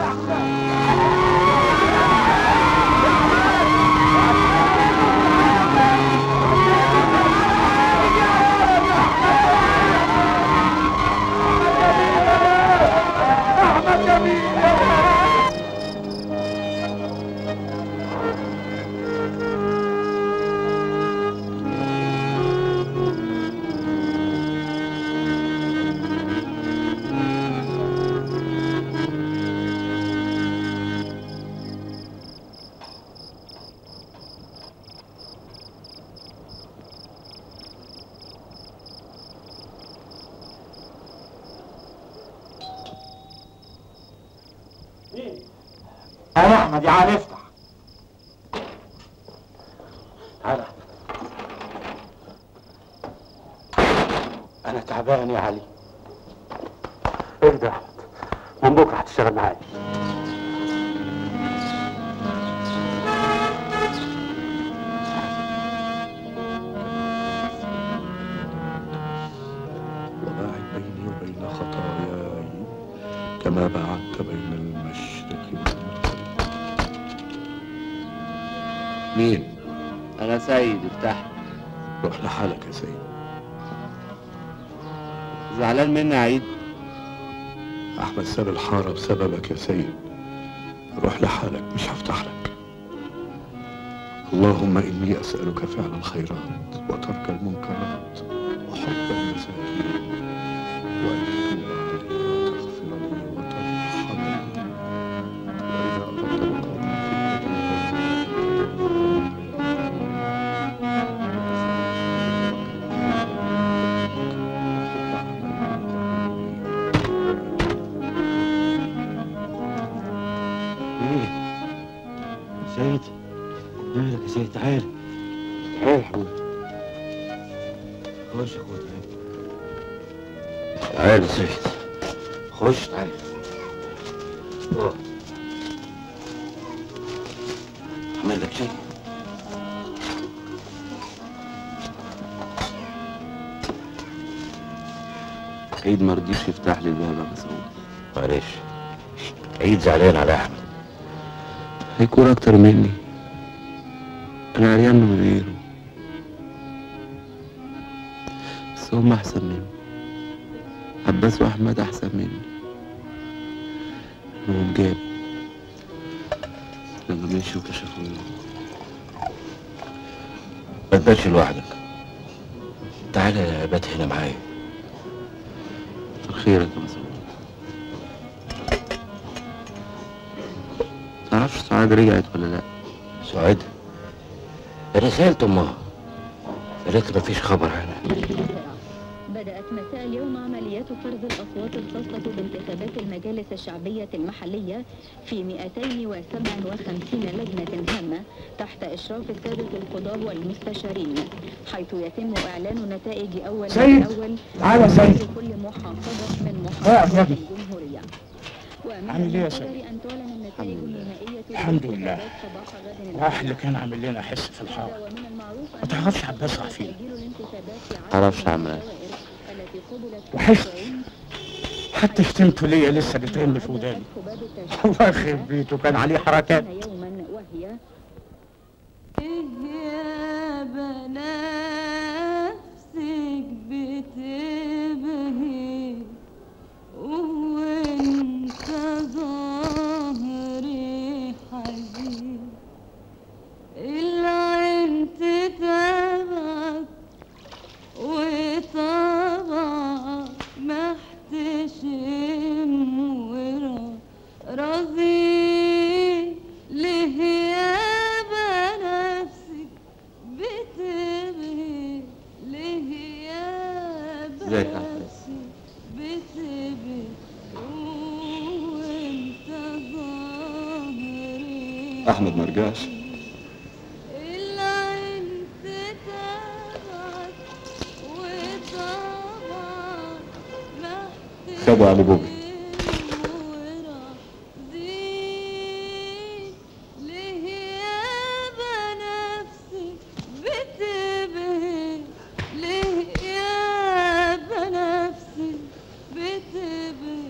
احمد جميل انا احمد يا علي افتح تعالى انا تعبان يا علي اهدى يا احمد من بكره هتشتغل معايا وباعد بيني وبين خطاياي كما بعدت بين المشرق والمغرب مين؟ انا سيد افتح روح لحالك يا سيد زعلان مني يا عيد أحمد ساب الحارة بسببك يا سيد روح لحالك مش هفتح لك اللهم إني أسألك فعل الخيرات وترك المنكرات وحب المساكين وأن تتوب علي وتغفر لي وترحمني وإذا أردت بقوم ايه سيد مالك يا سيد تعال تعال يا حبيبي خش يا اخويا تعال تعال يا سيد خش تعال اقعد. مالك شيء عيد ما رضيش يفتح لي الباب يا مسعود معلش عيد زعلان على احمد هيكون اكتر مني انا عريان من غيره بس هم احسن مني عباس واحمد احسن مني انهم جاب لما مشوا كشفوني ما تباتش لوحدك تعالى بات هنا معايا كتر خيرك يا مسعود تعرفش سعاد رجعت ولا لا سعاد انا سالت امها قالت لي مفيش خبر عنها بدأت مساء اليوم عمليات فرز الأصوات الخاصة بانتخابات المجالس الشعبية المحلية في 257 لجنة هامة تحت إشراف السادة القضاة والمستشارين حيث يتم إعلان نتائج أول سيد، أول تعالى يا سيد. في كل محافظة من اقف يا محافظات ابني. الجمهورية ومن عامل ايه يا المقرر سيد؟ أن تعلن النتائج النهائية الحمد لله للانتخابات صباح غد راح اللي كان عامل لنا حس في الحاره ما تعرفش عباس عفيف تعرفش عمال وحشت حتى شتمته ليا لسه بترن في وداني الله يخرب بيته كان عليه حركات يوما وهي يا بنفسك بتبهي وانت ظهري حزين العين تتابعك وطبعك محتشم ورا راضي ليه يا بنفسك بتبهي ليه يا ازيك يا عباس بتبهي وانت ظهري احمد ما رجعش العين تتابعك وطبعك محتشم خدوا علي بوبي ليه يا بنفسك بتبهي ليه يا بنفسك بتبهي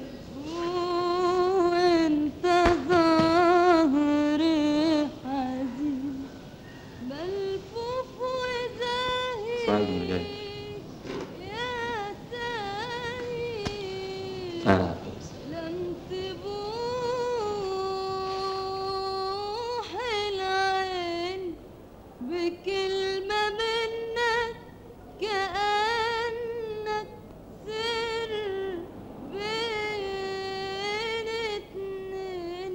وانت ظهري حزين ملفوف وزاهي سعاد اللي جاي يا تاهي تعالى يا عباس لن تبوح العين بكلمة منك كأنك سر بين اتنين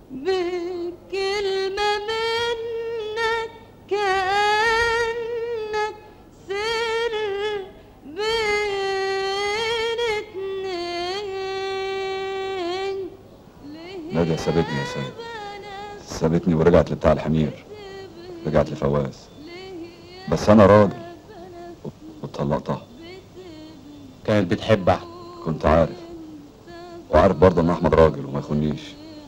بكلمة منك كأنك سر بين اتنين نادية سابتني يا سيد سابتني ورجعت لبتاع الحمير رجعت لفواز بس انا راجل وطلقتها كانت بتحب احمد كنت عارف وعارف برضه ان احمد راجل وما يخونيش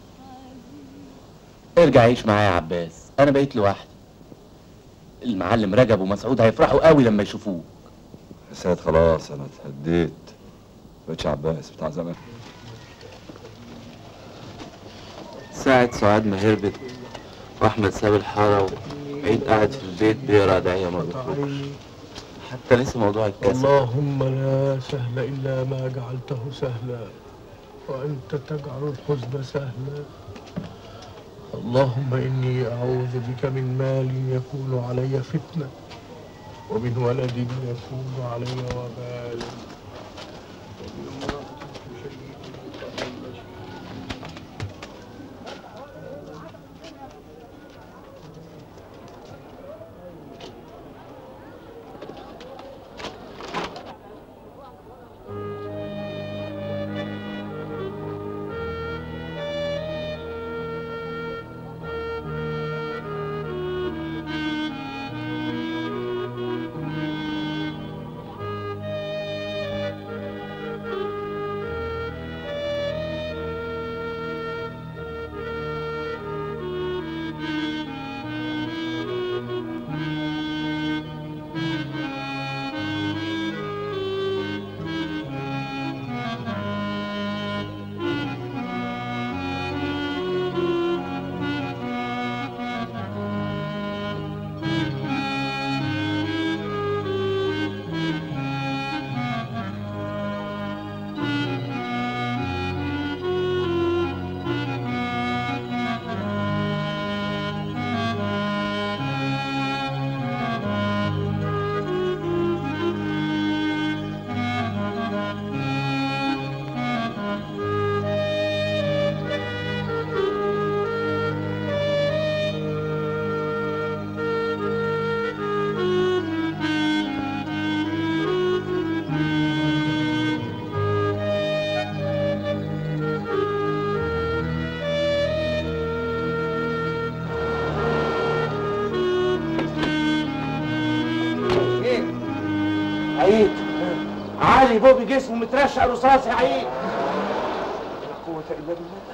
ارجع عيش معايا يا عباس انا بقيت لوحدي المعلم رجب ومسعود هيفرحوا قوي لما يشوفوه يا سيد خلاص انا اتهديت بقيتش عباس بتاع زمان ساعة سعاد ما هربت واحمد ساب الحارة وعيد قاعد في البيت بيقرا دعية ما بيخرجش حتى لسه موضوع الكسل اللهم لا سهل إلا ما جعلته سهلا وأنت تجعل الحزن سهلا اللهم إني أعوذ بك من مال يكون علي فتنة ومن ولد يكون علي وبال ومن امرأة شديد تقل علي فوق جسمه مترشق رصاص يا عيني لا قوة الا بالله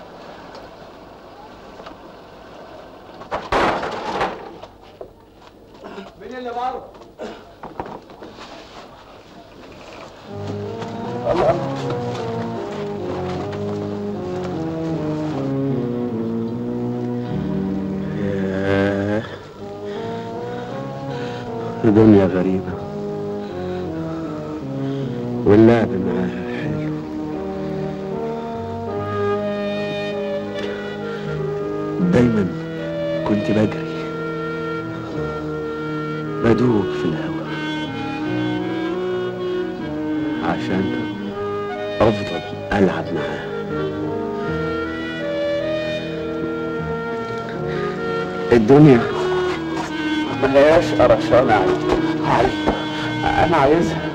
مين اللي بره؟ الله ياه دنيا غريبة واللعب معاها حلو دايما كنت بجري بدوب في الهواء عشان افضل العب معاها الدنيا ما هياش قرشانة علي علي انا عايزها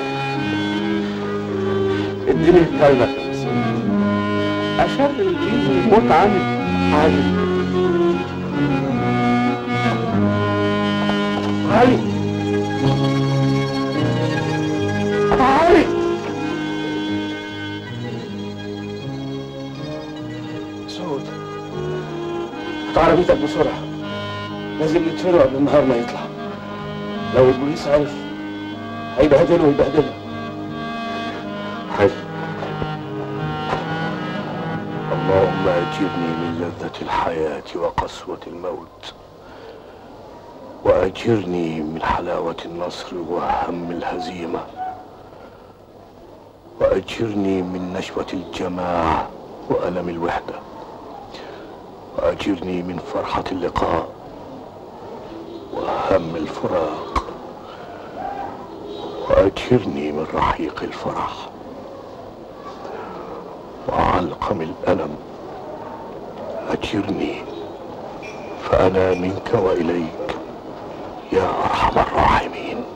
اديني الكلمة عشان اللي يموت عني علي علي علي سعود هات عربيتك بسرعة لازم نتفرق قبل النهار ما يطلع لو البوليس عرف هيبهدله ويبهدله حاج اللهم أجرني من لذة الحياة وقسوة الموت وأجرني من حلاوة النصر وهم الهزيمة وأجرني من نشوة الجماعة وألم الوحدة وأجرني من فرحة اللقاء وهم الفراق وأجرني من رحيق الفرح وعلقم الألم أجرني فأنا منك وإليك يا أرحم الراحمين